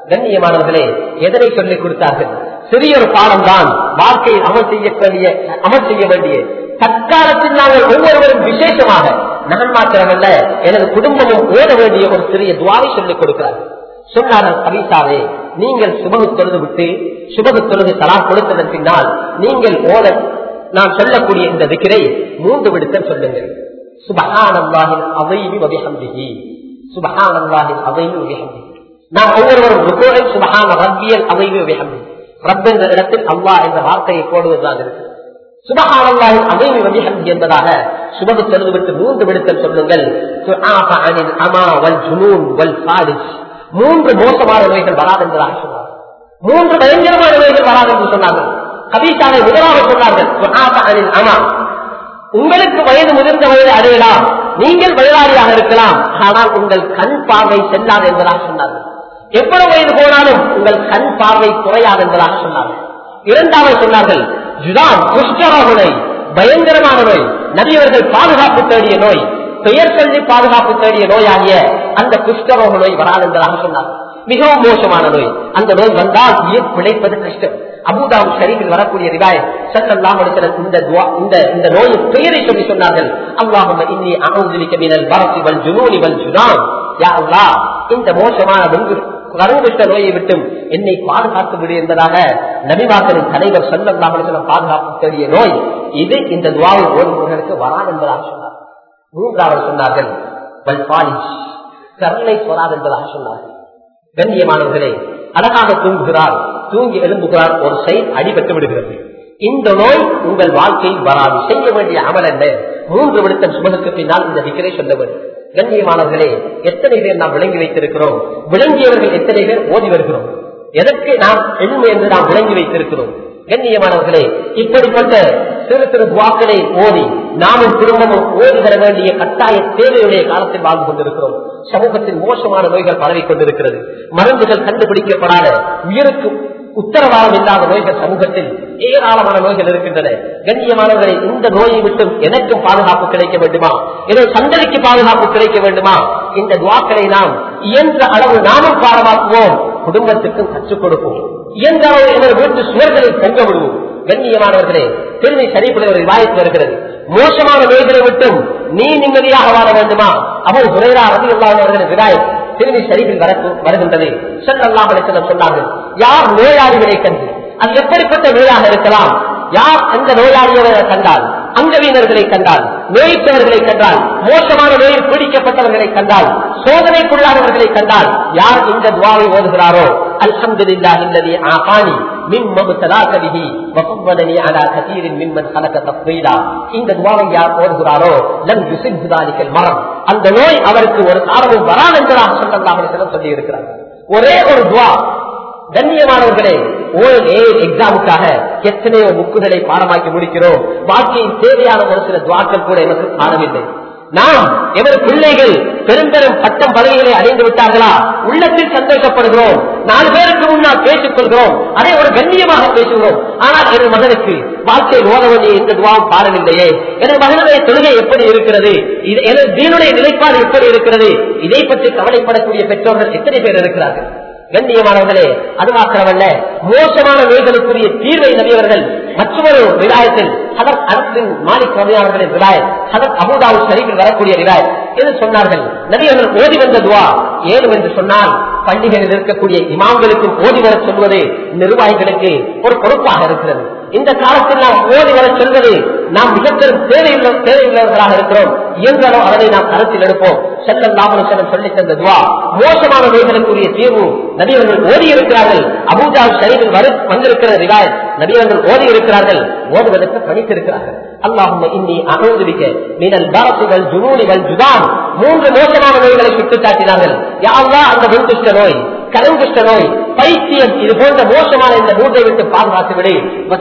[SPEAKER 1] கண்ணியமானவர்களே எதனை சொல்லிக் கொடுத்தார்கள் சிறிய ஒரு பாடம் தான் வாழ்க்கையில் அமல் செய்யக்கூடிய அமல் செய்ய வேண்டிய தற்காலத்தில் நாங்கள் ஒவ்வொருவரும் விசேஷமாக நான் மாத்திரமல்ல எனது குடும்பமும் ஓட வேண்டிய ஒரு சிறிய துவாரை சொல்லிக் கொடுக்கிறார்கள் சொன்னார்கள் கவிதாவே நீங்கள் சுபகு தொழுது விட்டு சுபகு தொழுது தலா கொடுத்ததன் பின்னால் நீங்கள் ஓட நான் சொல்லக்கூடிய இந்த திக்கிரை மூன்று விடுத்தல் சொல்லுங்கள் சுபஹானல்லாஹின் அவைவி வபிஹம்திஹி சுபஹானல்லாஹின் அவைவி வபிஹம்திஹி நாம் ஒவ்வொருவரும் ருக்கோரை சுபஹான ரப்பியல் அவைவி வபிஹம்திஹி ரப் என்ற இடத்தில் அல்லாஹ் என்ற வார்த்தையை போடுவதுதான் இருக்கு சுபஹானல்லாஹின் அவைவி வபிஹம்தி என்பதாக சுபகு தொழுது விட்டு மூன்று விடுத்தல் சொல்லுங்கள் துஆஃப அனில் அமா வல் ஜுனூன் வல் ஃபாலிஸ் மூன்று மோசமான நோய்கள் வராது என்பதாக சொன்னார் மூன்று பயங்கரமான நோய்கள் வராது என்று சொன்னார்கள் கபீசாவை முதலாக சொன்னார்கள் ஆமா உங்களுக்கு வயது முதிர்ந்த வயது அடையலாம் நீங்கள் வயதாளியாக இருக்கலாம் ஆனால் உங்கள் கண் பார்வை செல்லாது என்பதாக சொன்னார்கள் எவ்வளவு வயது போனாலும் உங்கள் கண் பார்வை குறையாது என்பதாக சொன்னார்கள் இரண்டாவது சொன்னார்கள் ஜுதான் குஷ்டரோக நோய் பயங்கரமான நோய் நபியவர்கள் பாதுகாப்பு தேடிய நோய் பெயர் சொல்லி பாதுகாப்பு தேடிய நோயாகிய அந்த குஷ்டரோக நோய் வராது என்பதாக சொன்னார்கள் மிகவும் மோசமான நோய் அந்த நோய் வந்தால் உயிர் பிழைப்பது கஷ்டம் அபுதாபு ஷரீஃபில் வரக்கூடிய ரிவாயத் சத்தல்லாம் இந்த இந்த இந்த நோயின் பெயரை சொல்லி சொன்னார்கள் அல்லாஹும் இன்னி அகௌதுலிக்க மினல் பரசி வல் ஜுனூனி வல் ஜுனான் யா அல்லாஹ் இந்த மோசமான கருங்குஷ்ட நோயை விட்டும் என்னை பாதுகாத்து விடு என்பதாக நபிவாசலின் தலைவர் சல்லல்லாஹ் பாதுகாப்பு தேடிய நோய் இது இந்த துவாவை ஓடுபவர்களுக்கு வராது என்பதாக சொன்னார் மூன்றாவது சொன்னார்கள் வல் பாலிஷ் கருணை சொல்லாது என்பதாக சொன்னார்கள் கண்ணியமானவர்களே அழகாக தூங்குகிறார் தூங்கி எழும்புகிறார் ஒரு சைட் அடிபட்டு விடுகிறது இந்த நோய் உங்கள் வாழ்க்கையில் வராது செய்ய வேண்டிய அமல் என்ன மூன்று விடுத்தல் சுபகுக்கு பின்னால் இந்த விக்கிரை சொல்ல வேண்டும் கண்ணியமானவர்களே எத்தனை பேர் நாம் விளங்கி வைத்திருக்கிறோம் விளங்கியவர்கள் எத்தனை பேர் ஓதி வருகிறோம் எதற்கு நாம் எளிமை என்று நாம் விளங்கி வைத்திருக்கிறோம் கண்ணியமானவர்களே இப்படிப்பட்ட சிறு சிறு துவாக்களை ஓதி நாமும் குடும்பமும் ஓடி வர வேண்டிய கட்டாய தேவையுடைய காலத்தில் வாழ்ந்து கொண்டிருக்கிறோம் சமூகத்தில் மோசமான நோய்கள் பரவி கொண்டிருக்கிறது மருந்துகள் கண்டுபிடிக்கப்படாத உயிருக்கு உத்தரவாதம் இல்லாத நோய்கள் சமூகத்தில் ஏராளமான நோய்கள் இருக்கின்றன கண்ணியமானவர்களை இந்த நோயை விட்டு எனக்கும் பாதுகாப்பு கிடைக்க வேண்டுமா எனது சந்ததிக்கு பாதுகாப்பு கிடைக்க வேண்டுமா இந்த துவாக்களை நாம் இயன்ற அளவு நாமும் பாடமாக்குவோம் குடும்பத்துக்கும் கற்றுக் கொடுப்போம் இயன்ற அளவு எனது வீட்டு சுவர்களில் பொங்க விடுவோம் கண்ணியமானவர்களே திரும்பி சரிப்பட ஒரு வாய்ப்பு வருகிறது மோசமான நோய்களை விட்டும் நீ நிம்மதியாக வாழ வேண்டுமா அவர் குறைரா ரவி உள்ளவர்கள் விடாய் திரும்பி சரிவில் வருகின்றது செல்லாமல் சொன்னார்கள் யார் நோயாளிகளை கண்டு அது எப்படிப்பட்ட நோயாக இருக்கலாம் யார் அந்த நோயாளியை கண்டால் அங்கவீனர்களை கண்டால் நோயிட்டவர்களை கண்டால் மோசமான நோயில் பீடிக்கப்பட்டவர்களை கண்டால் சோதனைக்குள்ளானவர்களை கண்டால் யார் இந்த துவாவை ஓதுகிறாரோ அல்ஹம்துலில்லா இல்லதி ஆகானி மின் மபுத்தலாக விதி வகுவதனி அலா கதீரின் மின்மன் கலக்க தப்வீதா இந்த துவாவை யார் ஓதுகிறாரோ லம் யுசித்தாலிக்கல் மரம் அந்த நோய் அவருக்கு ஒரு காரணம் வராது என்பதாக சொல்லலாம் சொல்லி இருக்கிறார் ஒரே ஒரு துவா கண்ணியமானவர்களே எக்ஸாமுக்காக எத்தனையோ புக்குகளை பாடமாக்கி முடிக்கிறோம் வாழ்க்கையில் தேவையான ஒரு சில துவாக்கள் கூட எனக்கு காணவில்லை நாம் எவர் பிள்ளைகள் பெரும் பெரும் பட்டம் பதவிகளை அடைந்து விட்டார்களா உள்ளத்தில் சந்தோஷப்படுகிறோம் நாலு பேருக்கு முன்னால் பேசிக் கொள்கிறோம் அதை ஒரு கண்ணியமாக பேசுகிறோம் ஆனால் எனது மகனுக்கு வாழ்க்கையில் ஓத வேண்டிய இந்த துவாவும் பாடவில்லையே எனது மகனுடைய தொழுகை எப்படி இருக்கிறது எனது தீனுடைய நிலைப்பாடு எப்படி இருக்கிறது இதை பற்றி கவலைப்படக்கூடிய பெற்றோர்கள் எத்தனை பேர் இருக்கிறார்கள் கண்ணியமானவர்களே அது மாத்திரமல்ல மோசமான நோய்களுக்குரிய தீர்வை நபியவர்கள் மற்றொரு விழாயத்தில் ஹதர் அரசின் மாலிக் ரவியாளர்களின் விழாயத் ஹதர் அபுதாவு ஷரீஃபில் வரக்கூடிய விழாயத் என்று சொன்னார்கள் நபியவர்கள் ஓதி வந்த துவா ஏனும் என்று சொன்னால் பள்ளிகளில் இருக்கக்கூடிய இமாம்களுக்கும் ஓதி வர சொல்வது நிர்வாகிகளுக்கு ஒரு பொறுப்பாக இருக்கிறது இந்த காலத்தில் நாம் ஓடி வர சொல்வது நாம் மிகப்பெரும் தேவையுள்ள தேவையுள்ளவர்களாக இருக்கிறோம் இயன்றளோ அதனை நாம் கருத்தில் எடுப்போம் செல்லம் நாமலும் செல்லம் சொல்லி தந்த துவா மோசமான நோய்களுக்குரிய தீர்வு நபியவர்கள் ஓடி இருக்கிறார்கள் அபூஜா ஷரீஃபில் வரு வந்திருக்கிற ரிவாயத் நபியவர்கள் ஓடி இருக்கிறார்கள் ஓடுவதற்கு பணித்திருக்கிறார்கள் அல்லாஹும் இன்னி அகழ்ந்துவிக்க மீனல் பாரசுகள் ஜுனூனிகள் ஜுதான் மூன்று மோசமான நோய்களை சுட்டிக்காட்டினார்கள் யாரெல்லாம் அந்த முன்குஷ்ட நோய் கருங்குஷ்ட நோய் பைத்தியம் இது போன்ற மோசமான இந்த மூன்றை விட்டு பாதுகாத்து விடு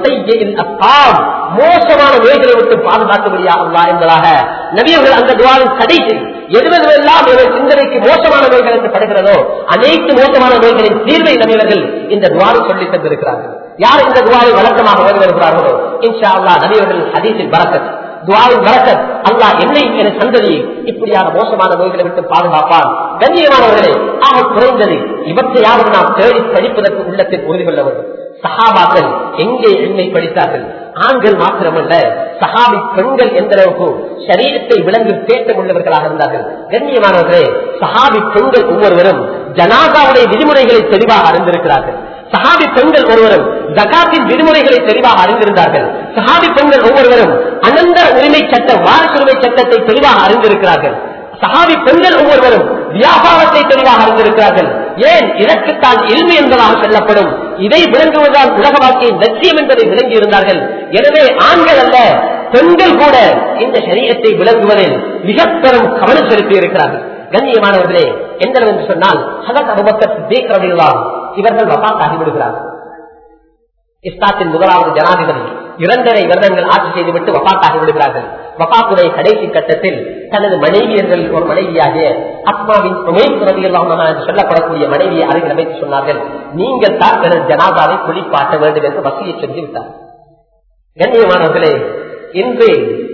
[SPEAKER 1] மோசமான நோய்களை விட்டு பாதுகாத்து விடியா அல்லா என்பதாக நபியர்கள் அந்த துவாவின் கடைசி எதுவெல்லாம் இவர் சிந்தனைக்கு மோசமான நோய்கள் என்று படுகிறதோ அனைத்து மோசமான நோய்களின் தீர்வை நபியவர்கள் இந்த துவாரை சொல்லி தந்திருக்கிறார்கள் யார் இந்த துவாரை வழக்கமாக ஓடி வருகிறார்களோ இன்ஷா அல்லா நபியவர்கள் ஹதீஸில் பறக்கத் துவாவின் வரக்கத் அல்லாஹ் என்னை என சந்ததியை இப்படியான மோசமான நோய்களை விட்டு பாதுகாப்பான் கண்ணியமானவர்களே ஆக குறைந்தது இவற்றையாவது நாம் தேடி படிப்பதற்கு உள்ளத்தில் உறுதி கொள்ள வேண்டும் சஹாபாக்கள் எங்கே எண்ணை படித்தார்கள் ஆண்கள் மாத்திரமல்ல சஹாபி பெண்கள் எந்த அளவுக்கு சரீரத்தை விளங்கி தேட்டம் உள்ளவர்களாக இருந்தார்கள் கண்ணியமானவர்களே சஹாபி பெண்கள் ஒவ்வொருவரும் ஜனாதாவுடைய விதிமுறைகளை தெளிவாக அறிந்திருக்கிறார்கள் சஹாபி பெண்கள் ஒருவரும் ஜகாத்தின் விதிமுறைகளை தெளிவாக அறிந்திருந்தார்கள் சஹாபி பெண்கள் ஒவ்வொருவரும் அனந்த உரிமை சட்டம் வாரசுரிமை சட்டத்தை தெளிவாக அறிந்திருக்கிறார்கள் சஹாபி பெண்கள் ஒவ்வொருவரும் வியாபாரத்தை தெளிவாக அறிந்திருக்கிறார்கள் ஏன் இதற்குத்தான் இல்மி என்பதாக சொல்லப்படும் இதை விளங்குவதால் உலக வாழ்க்கையின் லட்சியம் என்பதை விளங்கி இருந்தார்கள் எனவே ஆண்கள் அல்ல பெண்கள் கூட இந்த சரீரத்தை விளங்குவதில் மிக பெரும் கவனம் செலுத்தி இருக்கிறார்கள் கண்ணியமானவர்களே எந்த அளவு என்று சொன்னால் ஹதத் அபுபக்கர் சித்திக் ரலியல்லாஹு இவர்கள் வபாத் ஆகிவிடுகிறார்கள் இஸ்லாத்தின் முதலாவது ஜனாதிபதி இரண்டரை வருடங்கள் ஆட்சி செய்துவிட்டு வபாத்தாகி விடுகிறார்கள் வபாத்துடைய கடைசி கட்டத்தில் தனது மனைவியர்கள் ஒரு மனைவியாகிய அத்மாவின் என்று சொல்லப்படக்கூடிய மனைவியை அருகில் அமைத்து சொன்னார்கள் நீங்கள் தான் தனது ஜனாதாவை குளிப்பாட்ட வேண்டும் என்று வசதியை சொல்லிவிட்டார் கண்ணியமானவர்களே இன்று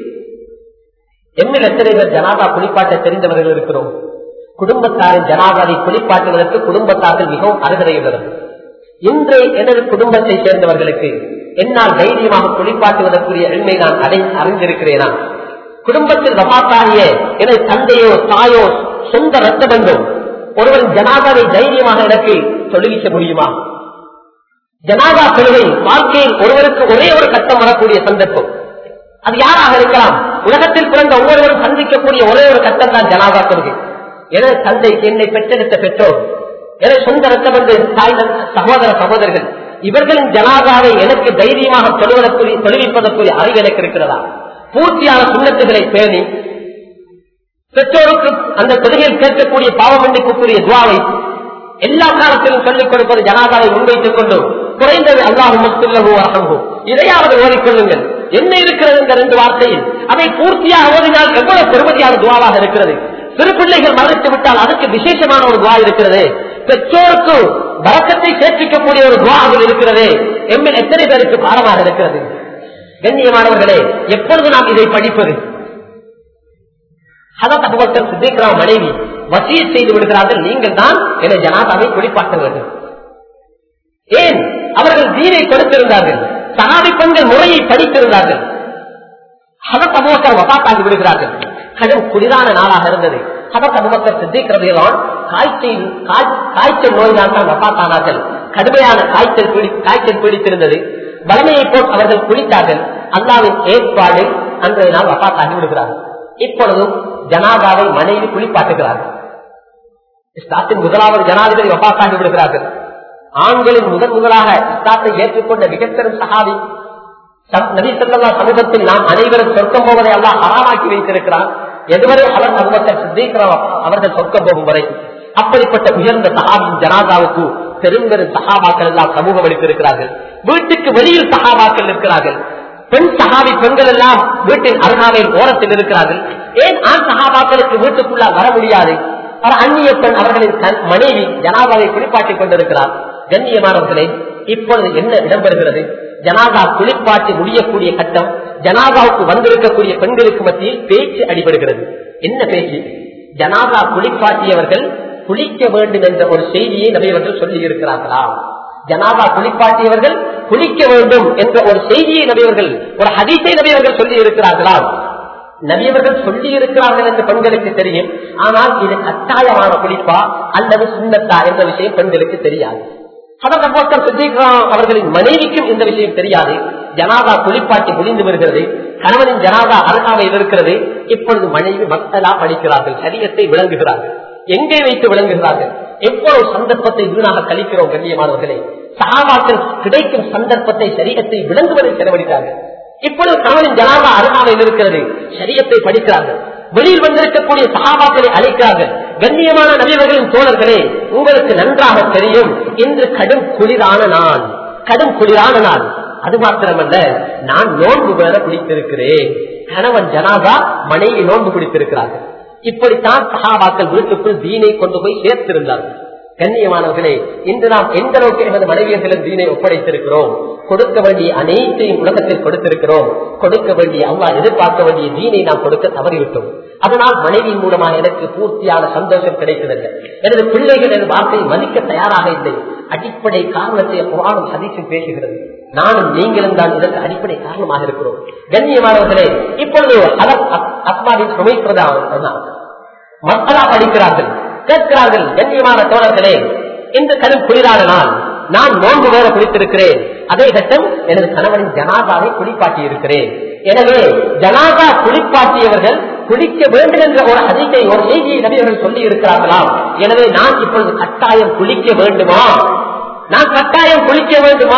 [SPEAKER 1] எம்மில் எத்தனை பேர் ஜனாதா குளிப்பாட்ட தெரிந்தவர்கள் இருக்கிறோம் குடும்பத்தாரின் ஜனாதாவை குளிப்பாட்டுவதற்கு குடும்பத்தார்கள் மிகவும் அருகதையுள்ளது இன்று எனது குடும்பத்தை சேர்ந்தவர்களுக்கு என்னால் தைரியமாக குளிப்பாட்டுவதற்குரிய எண்மை நான் அடை அறிந்திருக்கிறேனா குடும்பத்தில் வபாத்தாகிய எனது தந்தையோ தாயோ சொந்த ரத்த பந்தம் ஒருவன் ஜனாதாவை தைரியமாக எனக்கு தொழுவிக்க முடியுமா ஜனாதா தொழுகை வாழ்க்கையில் ஒருவருக்கு ஒரே ஒரு கட்டம் வரக்கூடிய சந்தர்ப்பம் அது யாராக இருக்கலாம் உலகத்தில் பிறந்த ஒவ்வொருவரும் சந்திக்கக்கூடிய ஒரே ஒரு கட்டம் தான் ஜனாதா தொழுகை எனது தந்தைக்கு என்னை பெற்றெடுத்த பெற்றோர் எனது சொந்த ரத்தம் வந்து தாய் சகோதர சகோதரர்கள் இவர்களின் ஜனாதாவை எனக்கு தைரியமாக தொழுவதற்குரிய தொழுவிப்பதற்குரிய அறிவு எனக்கு இருக்கிறதா பூர்த்தியான சுண்ணத்துகளை பேணி பெற்றோருக்கு அந்த தொழுகையில் கேட்கக்கூடிய பாவ மன்னிப்புக்குரிய துவாவை எல்லா காலத்திலும் சொல்லிக் கொடுப்பது ஜனாதாவை முன்வைத்துக் கொண்டு குறைந்தது அல்லாஹு மஸ்துல்லஹு அரசங்கும் இதையாவது ஓடிக்கொள்ளுங்கள் என்ன இருக்கிறது இந்த ரெண்டு வார்த்தையில் அதை பூர்த்தியாக ஓதினால் எவ்வளவு பெருமதியான துவாவாக இருக்கிறது சிறு பிள்ளைகள் மறைத்து விட்டால் அதுக்கு விசேஷமான ஒரு துவா இருக்கிறது பெற்றோருக்கு வழக்கத்தை சேர்ப்பிக்கக்கூடிய ஒரு துவா அதில் இருக்கிறது எம்மில் எத்தனை பேருக்கு பாடமாக இருக்கிறது கண்ணியமானவர்களே எப்பொழுது நாம் இதை படிப்பது ஹதத் அபுபக்கர் சித்திக்ராம் மனைவி வசிய செய்து விடுகிறார்கள் நீங்கள் தான் என ஜனாதாவை குளிப்பாட்ட வேண்டும் ஏன் அவர்கள் தீனை கொடுத்திருந்தார்கள் சகாதி பெண்கள் முறையை படித்திருந்தார்கள் ஹதத் அபுபக்கர் வபாத்தாகி விடுகிறார்கள் கடும் குளிரான நாளாக இருந்தது ஹதத் அபுபக்கர் சித்திக்கிறதையெல்லாம் காய்ச்சல் காய்ச்சல் நோயினால் தான் வபாத்தானார்கள் கடுமையான காய்ச்சல் காய்ச்சல் பிடித்திருந்தது வளமையை போல் அவர்கள் குளித்தார்கள் அல்லாவின் ஏற்பாடு அன்றைய நாள் வபாத்தாகி விடுகிறார்கள் இப்பொழுதும் ஜனாதாவை மனைவி குளிப்பாட்டுகிறார்கள் இஸ்லாத்தின் முதலாவது ஜனாதிபதி வபாத்தாகி விடுகிறார்கள் ஆண்களின் முதன் முதலாக இஸ்லாத்தை ஏற்றுக்கொண்ட மிகப்பெரும் சகாதி நபி சொல்லா சமூகத்தில் நாம் அனைவரும் சொர்க்கம் போவதை எல்லாம் அறாமாக்கி வைத்திருக்கிறார் எதுவரை அவர் சமூகத்தை சித்திக்கிறோம் அவர்கள் சொர்க்கம் போகும் வரை அப்படிப்பட்ட உயர்ந்த சகாபின் ஜனாதாவுக்கு பெரும்பெரும் சகாபாக்கள் எல்லாம் சமூகம் அளித்திருக்கிறார்கள் வீட்டுக்கு வெளியில் சகாபாக்கள் இருக்கிறார்கள் பெண் சகாபி பெண்கள் எல்லாம் வீட்டின் அருகாமையில் ஓரத்தில் இருக்கிறார்கள் ஏன் ஆண் சகாபாக்களுக்கு வீட்டுக்குள்ளால் வர முடியாது அந்நிய பெண் அவர்களின் மனைவி ஜனாதாவை குளிப்பாட்டிக் கொண்டிருக்கிறார் கண்ணியமானவர்களே இப்பொழுது என்ன இடம்பெறுகிறது ஜனாதா குளிப்பாட்டி முடியக்கூடிய கட்டம் ஜனாதாவுக்கு வந்திருக்கக்கூடிய பெண்களுக்கு மத்தியில் பேச்சு அடிபடுகிறது என்ன பேச்சு ஜனாதா குளிப்பாட்டியவர்கள் குளிக்க வேண்டும் என்ற ஒரு செய்தியை நபியவர்கள் சொல்லி இருக்கிறார்களா ஜனாதா குளிப்பாட்டியவர்கள் குளிக்க வேண்டும் என்ற ஒரு செய்தியை நபியவர்கள் ஒரு ஹதீஸை நபியவர்கள் சொல்லி இருக்கிறார்களா நபியவர்கள் சொல்லி இருக்கிறார்கள் என்று பெண்களுக்கு தெரியும் ஆனால் இது கட்டாயமான குளிப்பா அல்லது சுண்ணத்தா என்ற விஷயம் பெண்களுக்கு தெரியாது அவர்களின் மனைவிக்கும் இந்த விஷயம் தெரியாது ஜனாதா குளிப்பாட்டி முடிந்து வருகிறது கணவனின் ஜனாதா அருகாமையில் இருக்கிறது இப்பொழுது மனைவி மக்களா படிக்கிறார்கள் சரீரத்தை விளங்குகிறார்கள் எங்கே வைத்து விளங்குகிறார்கள் எவ்வளவு சந்தர்ப்பத்தை வீணாக கழிக்கிறோம் கண்ணியமானவர்களே சகாபாக்கள் கிடைக்கும் சந்தர்ப்பத்தை சரீரத்தை விளங்குவதை செலவழித்தார்கள் இப்பொழுது கணவனின் ஜனாதா அருகாமையில் இருக்கிறது சரியத்தை படிக்கிறார்கள் வெளியில் வந்திருக்கக்கூடிய சகாபாக்களை அழைக்கிறார்கள் கண்ணியமான நபிவர்களின் தோழர்களே உங்களுக்கு நன்றாக தெரியும் இன்று கடும் குளிரான நாள் கடும் குளிரான நாள் அது மாத்திரமல்ல நான் நோன்பு வேற பிடித்திருக்கிறேன் கணவன் ஜனாதா மனைவி நோன்பு பிடித்திருக்கிறார்கள் இப்படித்தான் சகாபாக்கள் வீட்டுக்குள் தீனை கொண்டு போய் சேர்த்திருந்தார்கள் கண்ணியமானவர்களே இன்று நாம் எந்த அளவுக்கு எமது மனைவியர்களின் தீனை ஒப்படைத்திருக்கிறோம் கொடுக்க வேண்டிய அனைத்தையும் உலகத்தில் கொடுத்திருக்கிறோம் கொடுக்க வேண்டிய அவ்வா எதிர்பார்க்க வேண்டிய தீனை நாம் கொடுக்க தவறிவிட்டோம் அதனால் மனைவியின் மூலமாக எனக்கு பூர்த்தியான சந்தோஷம் கிடைத்ததில்லை எனது பிள்ளைகள் எனது வார்த்தையை மதிக்க தயாராக இல்லை அடிப்படை காரணத்தை புராணம் சதித்து பேசுகிறது நானும் நீங்களும் தான் இதற்கு அடிப்படை காரணமாக இருக்கிறோம் கண்ணியமானவர்களே இப்பொழுது அஸ்மாவின் சுமைப்பிரதான் மக்களா படிக்கிறார்கள் கேட்கிறார்கள் கண்ணியமான தோழர்களே இந்த கடும் குளிரான நாள் நான் நோன்பு வேற குளித்திருக்கிறேன் அதே கட்டம் எனது கணவனின் ஜனாதாவை குளிப்பாட்டி இருக்கிறேன் எனவே ஜனாதா குளிப்பாட்டியவர்கள் குளிக்க வேண்டும் என்ற ஒரு அதிகை ஒரு செய்தியை நபியவர்கள் சொல்லி இருக்கிறார்களாம் எனவே நான் இப்பொழுது கட்டாயம் குளிக்க வேண்டுமா நான் கட்டாயம் குளிக்க வேண்டுமா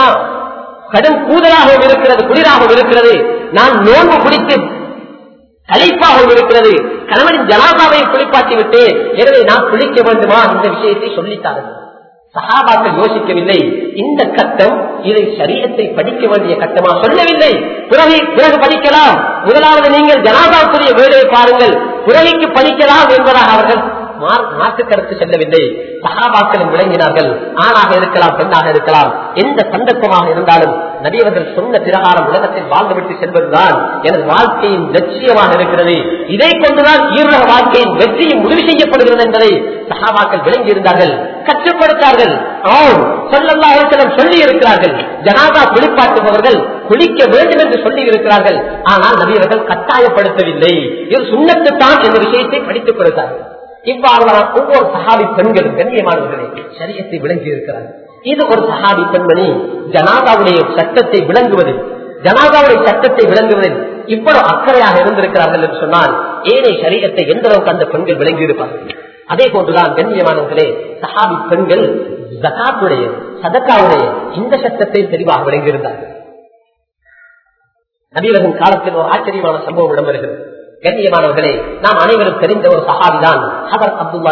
[SPEAKER 1] கடும் கூதலாகவும் இருக்கிறது குளிராகவும் இருக்கிறது நான் நோன்பு குளித்து கலைப்பாகவும் இருக்கிறது கணவனின் ஜனாதாவை குளிப்பாட்டி விட்டேன் எனவே நான் குளிக்க வேண்டுமா இந்த விஷயத்தை சொல்லித்தார்கள் சகாபாக்கள் யோசிக்கவில்லை இந்த கட்டம் இதை சரீரத்தை படிக்க வேண்டிய கட்டமா சொல்லவில்லை பிறகு பிறகு படிக்கலாம் முதலாவது நீங்கள் ஜனாதாக்குரிய வேலையை பாருங்கள் பிறகைக்கு படிக்கலாம் என்பதாக அவர்கள் மாற்று கருத்து செல்லவில்லை சகாபாக்களும் விளங்கினார்கள் ஆணாக இருக்கலாம் பெண்ணாக இருக்கலாம் எந்த சந்தர்ப்பமாக இருந்தாலும் நபியவர்கள் சொன்ன பிரகாரம் உலகத்தில் வாழ்ந்துவிட்டு செல்வதுதான் எனது வாழ்க்கையின் லட்சியமாக இருக்கிறது இதை கொண்டுதான் ஈருலக வாழ்க்கையின் வெற்றியும் முடிவு செய்யப்படுகிறது என்பதை சகாபாக்கள் விளங்கி இருந்தார்கள் கற்றுப்படுத்தார்கள் ஆம் சொல்லல்லா சொல்லி இருக்கிறார்கள் ஜனாதா குளிப்பாட்டுபவர்கள் குளிக்க வேண்டும் என்று சொல்லி இருக்கிறார்கள் ஆனால் நபியவர்கள் கட்டாயப்படுத்தவில்லை இது சுண்ணத்துத்தான் என்ற விஷயத்தை படித்துக் கொடுத்தார்கள் இவ்வாறு ஒவ்வொரு சகாபி பெண்களும் கண்ணியமானவர்களே சரியத்தை விளங்கி இருக்கிறார்கள் இது ஒரு சகாபி பெண்மணி ஜனாதாவுடைய சட்டத்தை விளங்குவதில் ஜனாதாவுடைய சட்டத்தை விளங்குவதில் இவ்வளவு அக்கறையாக இருந்திருக்கிறார்கள் என்று சொன்னால் ஏனைய சரீரத்தை எந்த அளவுக்கு அந்த பெண்கள் விளங்கி இருப்பார்கள் அதே போன்றுதான் கண்ணியமானவர்களே சஹாபி பெண்கள் ஜகாத்துடைய சதக்காவுடைய இந்த சட்டத்தை தெளிவாக விளங்கியிருந்தார்கள் நபீரகன் காலத்தில் ஒரு ஆச்சரியமான சம்பவம் இடம்பெறுகிறது கண்ணியமானவர்களே நாம் அனைவரும் தெரிந்த ஒரு சஹாபிதான் ஹபர்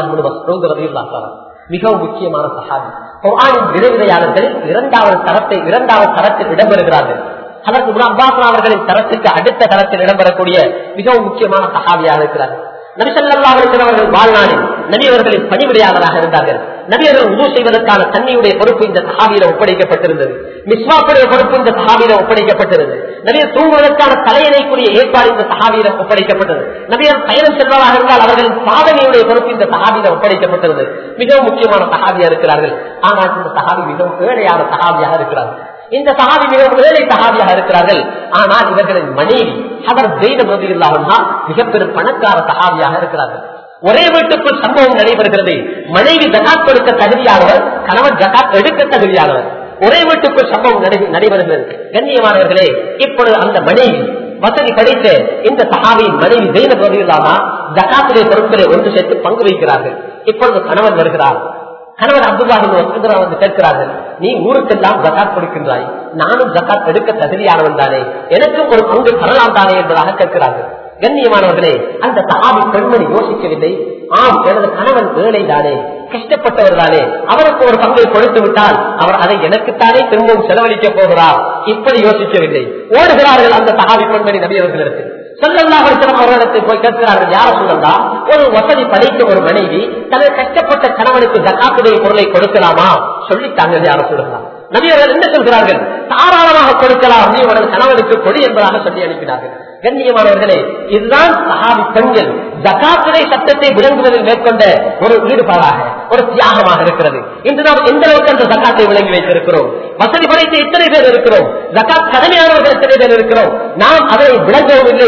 [SPEAKER 1] அப்துல்லா மிகவும் முக்கியமான சஹாபி குரானின் விரைவிரையாளர்களில் இரண்டாவது தரத்தை இரண்டாவது தரத்தில் இடம்பெறுகிறார்கள் அதற்கு அப்பாஸ் அவர்களின் தரத்துக்கு அடுத்த தரத்தில் இடம்பெறக்கூடிய மிகவும் முக்கியமான சஹாபியாக இருக்கிறார்கள் நபிசல்லாவர்கள் வாழ்நாளில் நபியவர்களின் பணிவிடையாளராக இருந்தார்கள் நபியர்கள் உதவு செய்வதற்கான தண்ணியுடைய பொறுப்பு இந்த சஹாபியில ஒப்படைக்கப்பட்டிருந்தது மிஸ்வாக்குடைய பொறுப்பு இந்த சஹாபியில ஒப்படைக்கப்பட்டிருந்தது நபியர் தூங்குவதற்கான தலையணைக்குரிய ஏற்பாடு இந்த சஹாபியில ஒப்படைக்கப்பட்டது நபியர் பயணம் செல்வதாக இருந்தால் அவர்களின் சாதனையுடைய பொறுப்பு இந்த சஹாபியில ஒப்படைக்கப்பட்டிருந்தது மிகவும் முக்கியமான சஹாபியா இருக்கிறார்கள் ஆனால் இந்த சஹாபி மிகவும் ஏழையான சஹாபியாக இருக்கிறார்கள் இந்த சஹாபி மிகவும் ஏழை சஹாபியாக இருக்கிறார்கள் ஆனால் இவர்களின் மனைவி அவர் ஜெயினம் ரதியில்லாமன்னா மிகப்பெரும் பணக்கார சஹாபியாக இருக்கிறார்கள் ஒரே வீட்டுக்குள் சம்பவம் நடைபெறுகிறது மனைவி ஜகாத் கொடுக்க தகுதியானவர் கணவன் ஜகாத் எடுக்க தகுதியானவர் ஒரே வீட்டுக்குள் சம்பவம் நடைபெறுகிறது கண்ணியமானவர்களே இப்பொழுது அந்த மனைவி வசதி கிடைத்த இந்த சஹாபியின் மனைவி ஜெயின ரதியில்லாமா ஜகாத்துடைய பொருட்களை ஒன்று சேர்த்து பங்கு வைக்கிறார்கள் இப்பொழுது கணவன் வருகிறார் கணவர் அப்துல்லாஹின் வந்து கேட்கிறார்கள் நீ ஊருக்கெல்லாம் ஜக்காத் கொடுக்கின்றாய் நானும் ஜக்காத் எடுக்க தகுதியானவன் தானே எனக்கும் ஒரு பங்கு தரலாம் தானே என்பதாக கேட்கிறார்கள் கண்ணியமானவர்களே அந்த சஹாபி பெண்மணி யோசிக்கவில்லை ஆம் எனது கணவன் ஏழை தானே கஷ்டப்பட்டவர் தானே அவருக்கு ஒரு பங்கை கொடுத்து விட்டால் அவர் அதை எனக்குத்தானே திரும்பவும் செலவழிக்க போகிறார் இப்படி யோசிக்கவில்லை ஓடுகிறார்கள் அந்த சஹாபி பெண்மணி நபியவர்களிடத்தில் சொல்லல்லாஹம் அவர்களிடத்தில் போய் கேட்கிறார்கள் யார சொல்லலா ஒரு வசதி படைத்த ஒரு மனைவி தனது கஷ்டப்பட்ட கணவனுக்கு ஜக்காத்துடைய பொருளை கொடுக்கலாமா சொல்லித்தாங்க யார சொல்லலாம் நபியவர்கள் என்ன சொல்கிறார்கள் தாராளமாக கொடுக்கலாம் நீ உனது கணவனுக்கு கொடி என்பதாக சொல்லி அனுப்பினார்கள் கண்ணியமானவர்களே இதுதான் சஹாபி பெண்கள் ஜக்காத்துடைய சட்டத்தை விளங்குவதில் மேற்கொண்ட ஒரு ஈடுபாடாக ஒரு தியாகமாக இருக்கிறது இன்று நாம் எந்த அளவுக்கு அந்த ஜக்காத்தை விளங்கி வைத்திருக்கிறோம் வசதி படைத்த எத்தனை பேர் இருக்கிறோம் ஜக்காத் கடமையானவர்கள் எத்தனை பேர் இருக்கிறோம் நாம் அதை விளங்கவும் இல்லை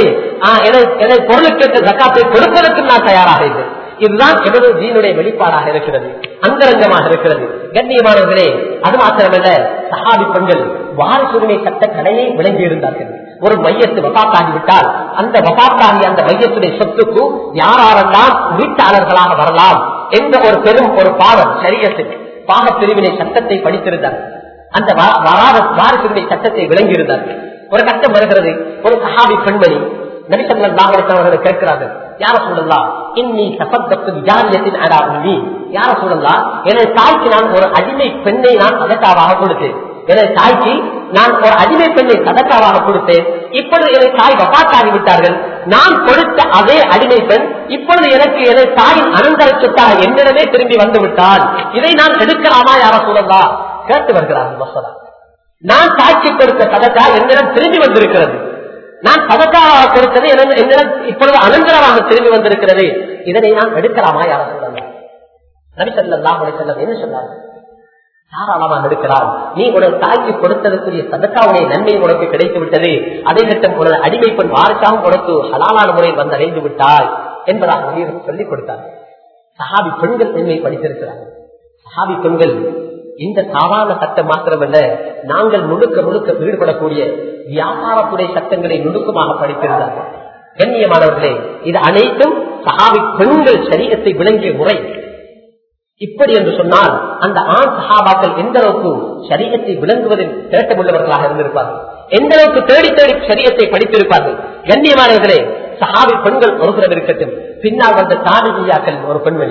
[SPEAKER 1] எனது பொருளுக்கு ஜக்காத்தை கொடுப்பதற்கு நான் தயாராக இல்லை இதுதான் எமது தீனுடைய வெளிப்பாடாக இருக்கிறது அந்தரங்கமாக இருக்கிறது கண்ணியமானவர்களே அது மாத்திரமல்ல சஹாபி பெண்கள் வாரசுரிமை சட்ட கடையை விளங்கி இருந்தார்கள் ஒரு மையத்து வபாத்தாகிவிட்டால் அந்த வபாத்தாகி அந்த மையத்துடைய சொத்துக்கு யாரெல்லாம் வீட்டாளர்களாக வரலாம் என்ற ஒரு பெரும் ஒரு பாவம் சரியத்தில் பாக பிரிவினை சட்டத்தை படித்திருந்தார் அந்த வாரசுரிமை சட்டத்தை விளங்கி இருந்தார்கள் ஒரு கட்டம் வருகிறது ஒரு சஹாபி பெண்மணி நபிசல்லாஹ் அவர்களை கேட்கிறார்கள் யார சொல்லலாம் இன்னி தப்பத்தப்பு விஜாரியத்தின் அடா உண்மை யார சொல்லலாம் எனது தாய்க்கு நான் ஒரு அடிமை பெண்ணை நான் அதற்காக கொடுத்தேன் எனது தாய்க்கு நான் ஒரு அடிமை பெண்ணை சதக்காவாக கொடுத்தேன் இப்பொழுது எனது தாய் வபாத்தாகி விட்டார்கள் நான் கொடுத்த அதே அடிமை பெண் இப்பொழுது எனக்கு எனது தாயின் அனந்தர சொத்தாக என்னிடமே திரும்பி வந்து விட்டால் இதை நான் எடுக்கலாமா யார சூழல்லா கேட்டு வருகிறார்கள் மசோதா நான் சாட்சி கொடுத்த சதக்கா என்னிடம் திரும்பி வந்திருக்கிறது நான் சதக்காவாக கொடுத்தது என்னிடம் என்னிடம் இப்பொழுது அனந்தரமாக திரும்பி வந்திருக்கிறது இதனை நான் எடுக்கலாமா யார சூழல்லா நபி ஸல்லல்லாஹு அலைஹி வஸல்லம் என்ன சொன்னார் தாராளமாக எடுக்கலாம் நீ உனது தாய்க்கு கொடுத்ததற்குரிய சதக்காவுடைய நன்மை உனக்கு கிடைத்து விட்டது அதை கட்டம் உனது அடிமை பெண் வாரிசாகவும் உனக்கு ஹலாலான முறையில் வந்து அடைந்து விட்டாய் என்பதாக நபியர் சொல்லிக் கொடுத்தார் சஹாபி பெண்கள் பெண்மை படித்திருக்கிறார்கள் சஹாபி பெண்கள் இந்த சாதாரண சட்டம் மாத்திரமல்ல நாங்கள் முழுக்க முழுக்க ஈடுபடக்கூடிய வியாபாரத்துறை சட்டங்களை நுணுக்கமாக படித்திருந்தார்கள் கண்ணியமானவர்களே இது அனைத்தும் சஹாபி பெண்கள் சரீரத்தை விளங்கிய முறை இப்படி என்று சொன்னால் அந்த ஆண் சஹாபாக்கள் எந்த அளவுக்கு சரீரத்தை விளங்குவதில் திரட்டமுள்ளவர்களாக இருந்திருப்பார்கள் எந்த அளவுக்கு தேடி தேடி சரியத்தை படித்திருப்பார்கள் கண்ணியமானவர்களே சஹாபி பெண்கள் ஒருபுறம் இருக்கட்டும் பின்னால் வந்த தாரியாக்கள் ஒரு பெண்மணி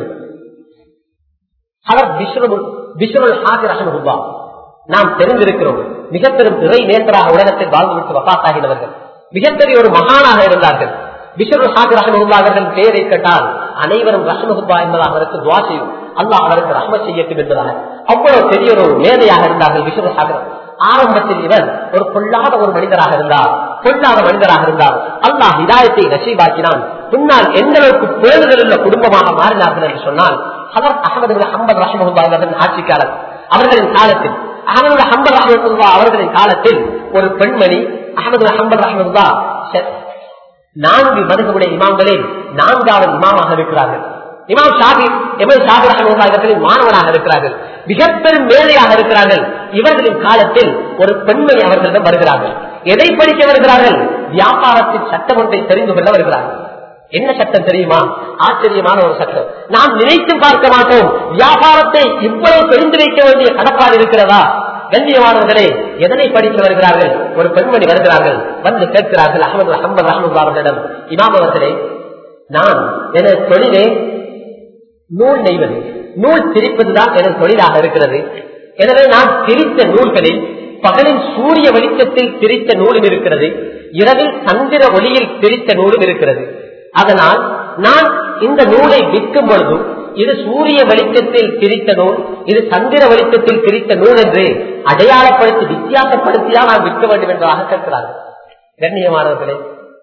[SPEAKER 1] அவர் பிஸ்ருல் ஹாஜர் அகமதுல்லா நாம் தெரிந்திருக்கிறோம் மிக பெரும் இறை நேற்றராக உலகத்தில் வாழ்ந்துவிட்டு வபாத்தாகினவர்கள் மிகப்பெரிய ஒரு மகானாக இருந்தார்கள் பிஷரு ஹாஜர் அகமதுல்லா அவர்கள் பெயரை கேட்டால் அனைவரும் ரஹமதுல்லா என்பதாக அவருக்கு துவா செய்யும் அல்லாஹ் அவருக்கு ரஹம செய்யட்டும் என்பதாக அவ்வளவு பெரிய ஒரு மேதையாக இருந்தார்கள் பிஷரு ஹாஜர் ஆரம்பத்தில் இவர் ஒரு பொல்லாத ஒரு மனிதராக இருந்தார் பொல்லாத மனிதராக இருந்தார் அல்லாஹ் ஹிதாயத்தை நசீபாக்கினான் பின்னால் எந்த அளவுக்கு பேருதல் உள்ள குடும்பமாக மாறினார்கள் என்று சொன்னால் அவர் அகமது அம்பது ரஹமுல்லா அவர்களின் ஆட்சிக்காரர் அவர்களின் காலத்தில் அகமது அம்பது ரஹமுல்லா அவர்களின் காலத்தில் ஒரு பெண்மணி அகமது அம்பது ரஹமுல்லா நான்கு மதுகளுடைய இமாம்களில் நான்காவது இமாமாக இருக்கிறார்கள் இமாம் ஷாபி எமல் ஷாபி ரஹமுல்லாவின் மாணவனாக இருக்கிறார்கள் மிக பெரும் மேலையாக இருக்கிறார்கள் இவர்களின் காலத்தில் ஒரு பெண்மணி அவர்களிடம் வருகிறார்கள் எதை படிக்க வருகிறார்கள் வியாபாரத்தின் சட்டம் ஒன்றை தெரிந்து கொள்ள வருகிறார்கள் என்ன சட்டம் தெரியுமா ஆச்சரியமான ஒரு சட்டம் நாம் நினைத்து பார்க்க மாட்டோம் வியாபாரத்தை இவ்வளவு தெரிந்து வைக்க வேண்டிய கடப்பாடு இருக்கிறதா கண்ணியமானவர்களே எதனை படித்து வருகிறார்கள் ஒரு பெண்மணி வருகிறார்கள் வந்து கேட்கிறார்கள் அகமது அஹமது அஹமது அவர்களிடம் இமாம் அவர்களே நான் எனது தொழிலே நூல் நெய்வது நூல் திரிப்பதுதான் எனது தொழிலாக இருக்கிறது எனவே நான் திரித்த நூல்களில் பகலில் சூரிய வெளிச்சத்தில் திரித்த நூலும் இருக்கிறது இரவில் சந்திர ஒளியில் திரித்த நூலும் இருக்கிறது அதனால் நான் இந்த நூலை விற்கும் பொழுதும் இது சூரிய வெளிச்சத்தில் திரித்த நூல் இது சந்திர வெளிச்சத்தில் திரித்த நூல் என்று அடையாளப்படுத்தி வித்தியாசப்படுத்தியா நான் விற்க வேண்டும் என்பதாக கேட்கிறார்கள் கண்ணியமானவர்களே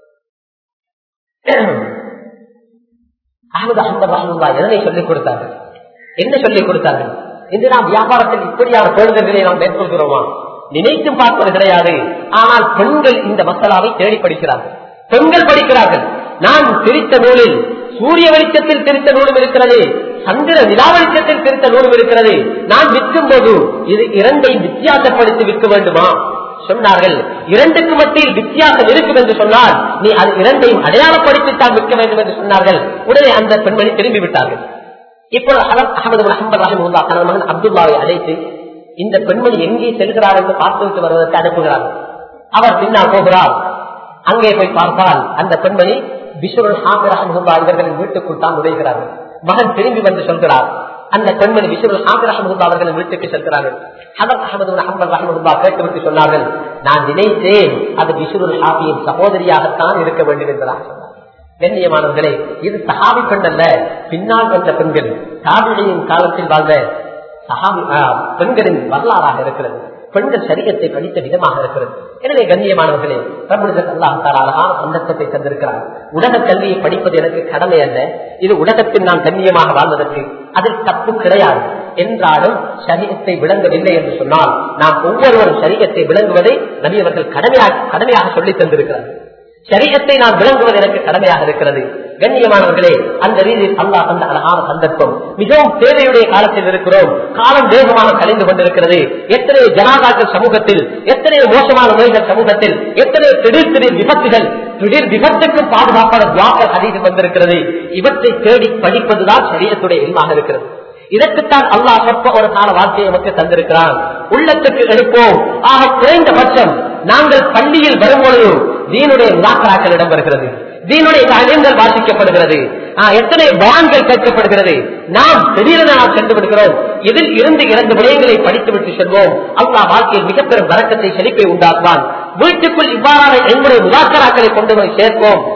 [SPEAKER 1] அகமது அஹமது ரஹமுல்லா எதனை சொல்லிக் கொடுத்தார்கள் என்ன சொல்லிக் கொடுத்தார்கள் இன்று நாம் வியாபாரத்தில் இப்படியான பேருந்தர்களை நாம் மேற்கொள்கிறோமா நினைத்தும் பார்ப்பது கிடையாது ஆனால் பெண்கள் இந்த மசாலாவை தேடி படிக்கிறார்கள் பெண்கள் படிக்கிறார்கள் நான் திரித்த நூலில் சூரிய வெளிச்சத்தில் திரித்த நூலும் இருக்கிறது சந்திர நிலா வெளிச்சத்தில் திரித்த நூலும் இருக்கிறது நான் விற்கும் போது இது இரண்டை வித்தியாசப்படுத்தி விற்க வேண்டுமா சொன்னார்கள் இரண்டுக்கு மத்தியில் வித்தியாசம் இருக்கும் என்று சொன்னால் நீ அது இரண்டையும் அடையாளப்படுத்தித்தான் விற்க வேண்டும் என்று சொன்னார்கள் உடனே அந்த பெண்மணி திரும்பி விட்டார்கள் இப்போது அகமது அஹமது ரஹமுல்லா தனது மகன் அப்துல்லாவை அழைத்து இந்த பெண்மணி எங்கே செல்கிறார் என்று பார்த்துவிட்டு வருவதற்கு அனுப்புகிறார் அவர் பின்னால் போகிறார் அங்கே போய் பார்த்தால் அந்த பெண்மணி பிஷுருல் ஹாமிர் அஹமதுல்லா இவர்களின் வீட்டுக்குள் தான் நுழைகிறார்கள் மகன் திரும்பி வந்து சொல்கிறார் அந்த பெண்மணி விசுவல் ஹாமிர் அஹமதுல்லா அவர்களின் வீட்டுக்கு செல்கிறார்கள் ஹதத் அஹமது அஹமது அஹமதுல்லா கேட்டுவிட்டு சொன்னார்கள் நான் நினைத்தேன் அது விசுருல் ஹாபியின் சகோதரியாகத்தான் இருக்க வேண்டும் என்பதாக சொன்னார் கண்ணியமானவர்களே இது சஹாபி பெண் அல்ல பின்னால் வந்த பெண்கள் தாபிழையின் காலத்தில் வாழ்ந்த சஹாபி பெண்களின் வரலாறாக இருக்கிறது பெண்கள் சரீரத்தை படித்த விதமாக இருக்கிறது எனவே கண்ணியமானவர்களே அல்லாஹால அழகான சந்தர்ப்பத்தை தந்திருக்கிறார் உலக கல்வியை படிப்பது எனக்கு கடமை அல்ல இது உலகத்தில் நாம் கண்ணியமாக வாழ்வதற்கு அதில் தப்பு கிடையாது என்றாலும் சரீரத்தை விளங்கவில்லை என்று சொன்னால் நாம் ஒவ்வொருவரும் சரீரத்தை விளங்குவதை நபியவர்கள் கடமையாக கடமையாக சொல்லி தந்திருக்கிறார் சரீரத்தை நான் விளங்குவது எனக்கு கடமையாக இருக்கிறது கண்ணியமானவர்களே அந்த ரீதியில் அல்லாஹ் தந்த அழகான சந்தர்ப்பம் மிகவும் தேவையுடைய காலத்தில் இருக்கிறோம் காலம் வேகமாக கலைந்து கொண்டிருக்கிறது எத்தனை ஜனாதாக்கள் சமூகத்தில் எத்தனை மோசமான நோய்கள் சமூகத்தில் எத்தனை திடீர் திடீர் விபத்துகள் திடீர் விபத்துக்கும் பாதுகாப்பான துவாக்கள் அதிகம் வந்திருக்கிறது இவற்றை தேடி படிப்பதுதான் சரீரத்துடைய இல்மாக இருக்கிறது இதற்குத்தான் அல்லாஹ் சொற்ப ஒரு கால வாழ்க்கையை நமக்கு தந்திருக்கிறான் உள்ளத்துக்கு எடுப்போம் ஆக குறைந்தபட்சம் நாங்கள் பள்ளியில் வரும்பொழுது தீனுடைய முதாக்கராக்கள் இடம் வருகிறது தீனுடைய காரியங்கள் வாசிக்கப்படுகிறது எத்தனை பயான்கள் கேட்கப்படுகிறது நாம் திடீரென நாம் சென்று விடுகிறோம் இதில் இருந்து இரண்டு விடயங்களை படித்துவிட்டு செல்வோம் அல்லாஹ் வாழ்க்கையில் மிகப்பெரும் வரக்கத்தை செழிப்பை உண்டாக்குவான் வீட்டுக்குள் இவ்வாறான எங்களுடைய முதாக்கராக்களை கொண்டு போய் சேர்ப்போம்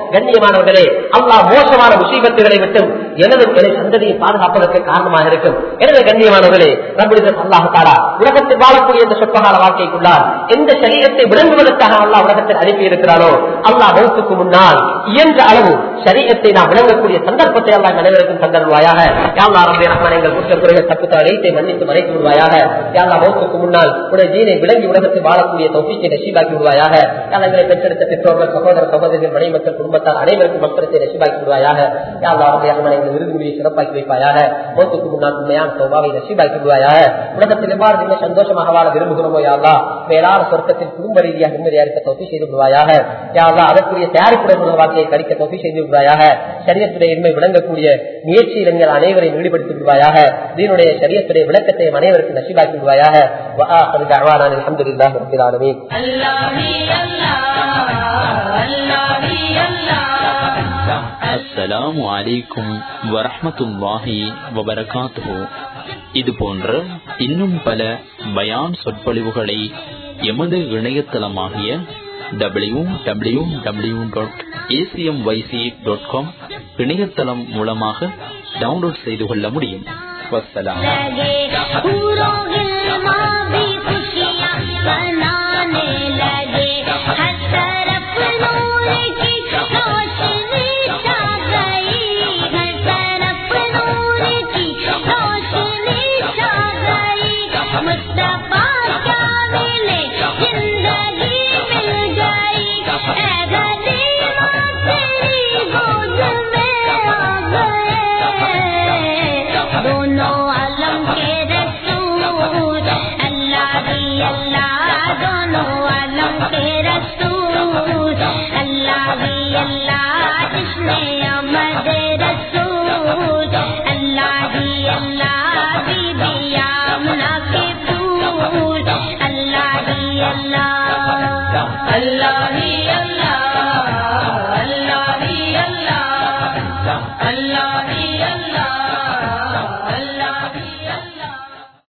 [SPEAKER 1] கண்ணியமானவர்களே அல்லாஹ் மோசமான முசீபத்துகளை விட்டும் எனது எனது சந்ததியை பாதுகாப்பதற்கு காரணமாக இருக்கும் எனவே கண்ணியமானவர்களே ரபுலிதன் அல்லாஹ் தாரா உலகத்தில் வாழக்கூடிய இந்த சொற்பகால வாழ்க்கைக்குள்ளார் எந்த சரீரத்தை விளங்குவதற்காக அல்லாஹ் உலகத்தில் அனுப்பி இருக்கிறானோ அல்லாஹ் மௌத்துக்கு முன்னால் இயன்ற அளவு சரீரத்தை நாம் விளங்கக்கூடிய சந்தர்ப்பத்தை அல்லாஹ் அனைவருக்கும் தந்தருவாயாக யாழ்லா ரபே ரஹ்மான் எங்கள் குற்றக்குறைகள் தப்பு தவறைத்தை மன்னித்து மறைத்து விடுவாயாக யாழ்லா மௌத்துக்கு முன்னால் உடைய ஜீனை விளங்கி உலகத்தில் வாழக்கூடிய தொகுதியை நசீபாக்கி விடுவாயாக யாழ்களை பெற்றெடுத்த பெற்றோர்கள் சகோதர சகோதரிகள் மனை மக்கள் குடும்பத்தார் அனைவருக்கும் மக்களத்தை நசீபாக்கி விடுவாயாக யாழ்லா ரபே ரஹ்மான் எங்கள் விருதுமொழியை சிறப்பாக்கி வைப்பாயாக மௌத்துக்கு முன்னால் உண்மையான சோபாவை நசீபாக்கி விடுவாயாக உலகத்தில் எவ்வாறு நீங்கள் சந்தோஷமாக வாழ விரும்புகிறோமோ யாழ்லா மேலான சொர்க்கத்தில் குடும்ப ரீதியாக நிம்மதியா இருக்க தொகை செய்து விடுவாயாக யாழ்லா அதற்குரிய தயாரிப்புடன் வாழ்க்கையை கடிக்க தொகை செய்து விடுவாயாக சரியத்துடைய இன்மை விளங்கக்கூடிய முயற்சியில் எங்கள் அனைவரையும் ஈடுபடுத்தி விடுவாயாக தீனுடைய சரியத்துடைய விளக்கத்தை அனைவருக்கும் நசீபாக்கி விடுவாயாக அலமதுல்லாஹ் ரபில் ஆலமீன்
[SPEAKER 2] அஸ்ஸலாமு அலைக்கும் வரஹ்மத்துல்லாஹி வபரகாத்துஹு இது போன்ற இன்னும் பல பயான் சொற்பொழிவுகளை எமது இணையதளமாகிய W W W dot ACM YC dot com இணையதளம் மூலமாக டவுன்லோட் செய்து கொள்ள முடியும் வசலாம்
[SPEAKER 3] लगे पूरों गिलमा भी खुशियाँ मनाने लगे हर तरफ नूर की रोशनी छा गई हर तरफ नूर की रोशनी छा गई मुस्तफा क्या मिले जिंदगी मिल गई ऐ गरीबा तेरी गोद में आ गए दोनों आलम के रसूल अल्लाह ही अल्लाह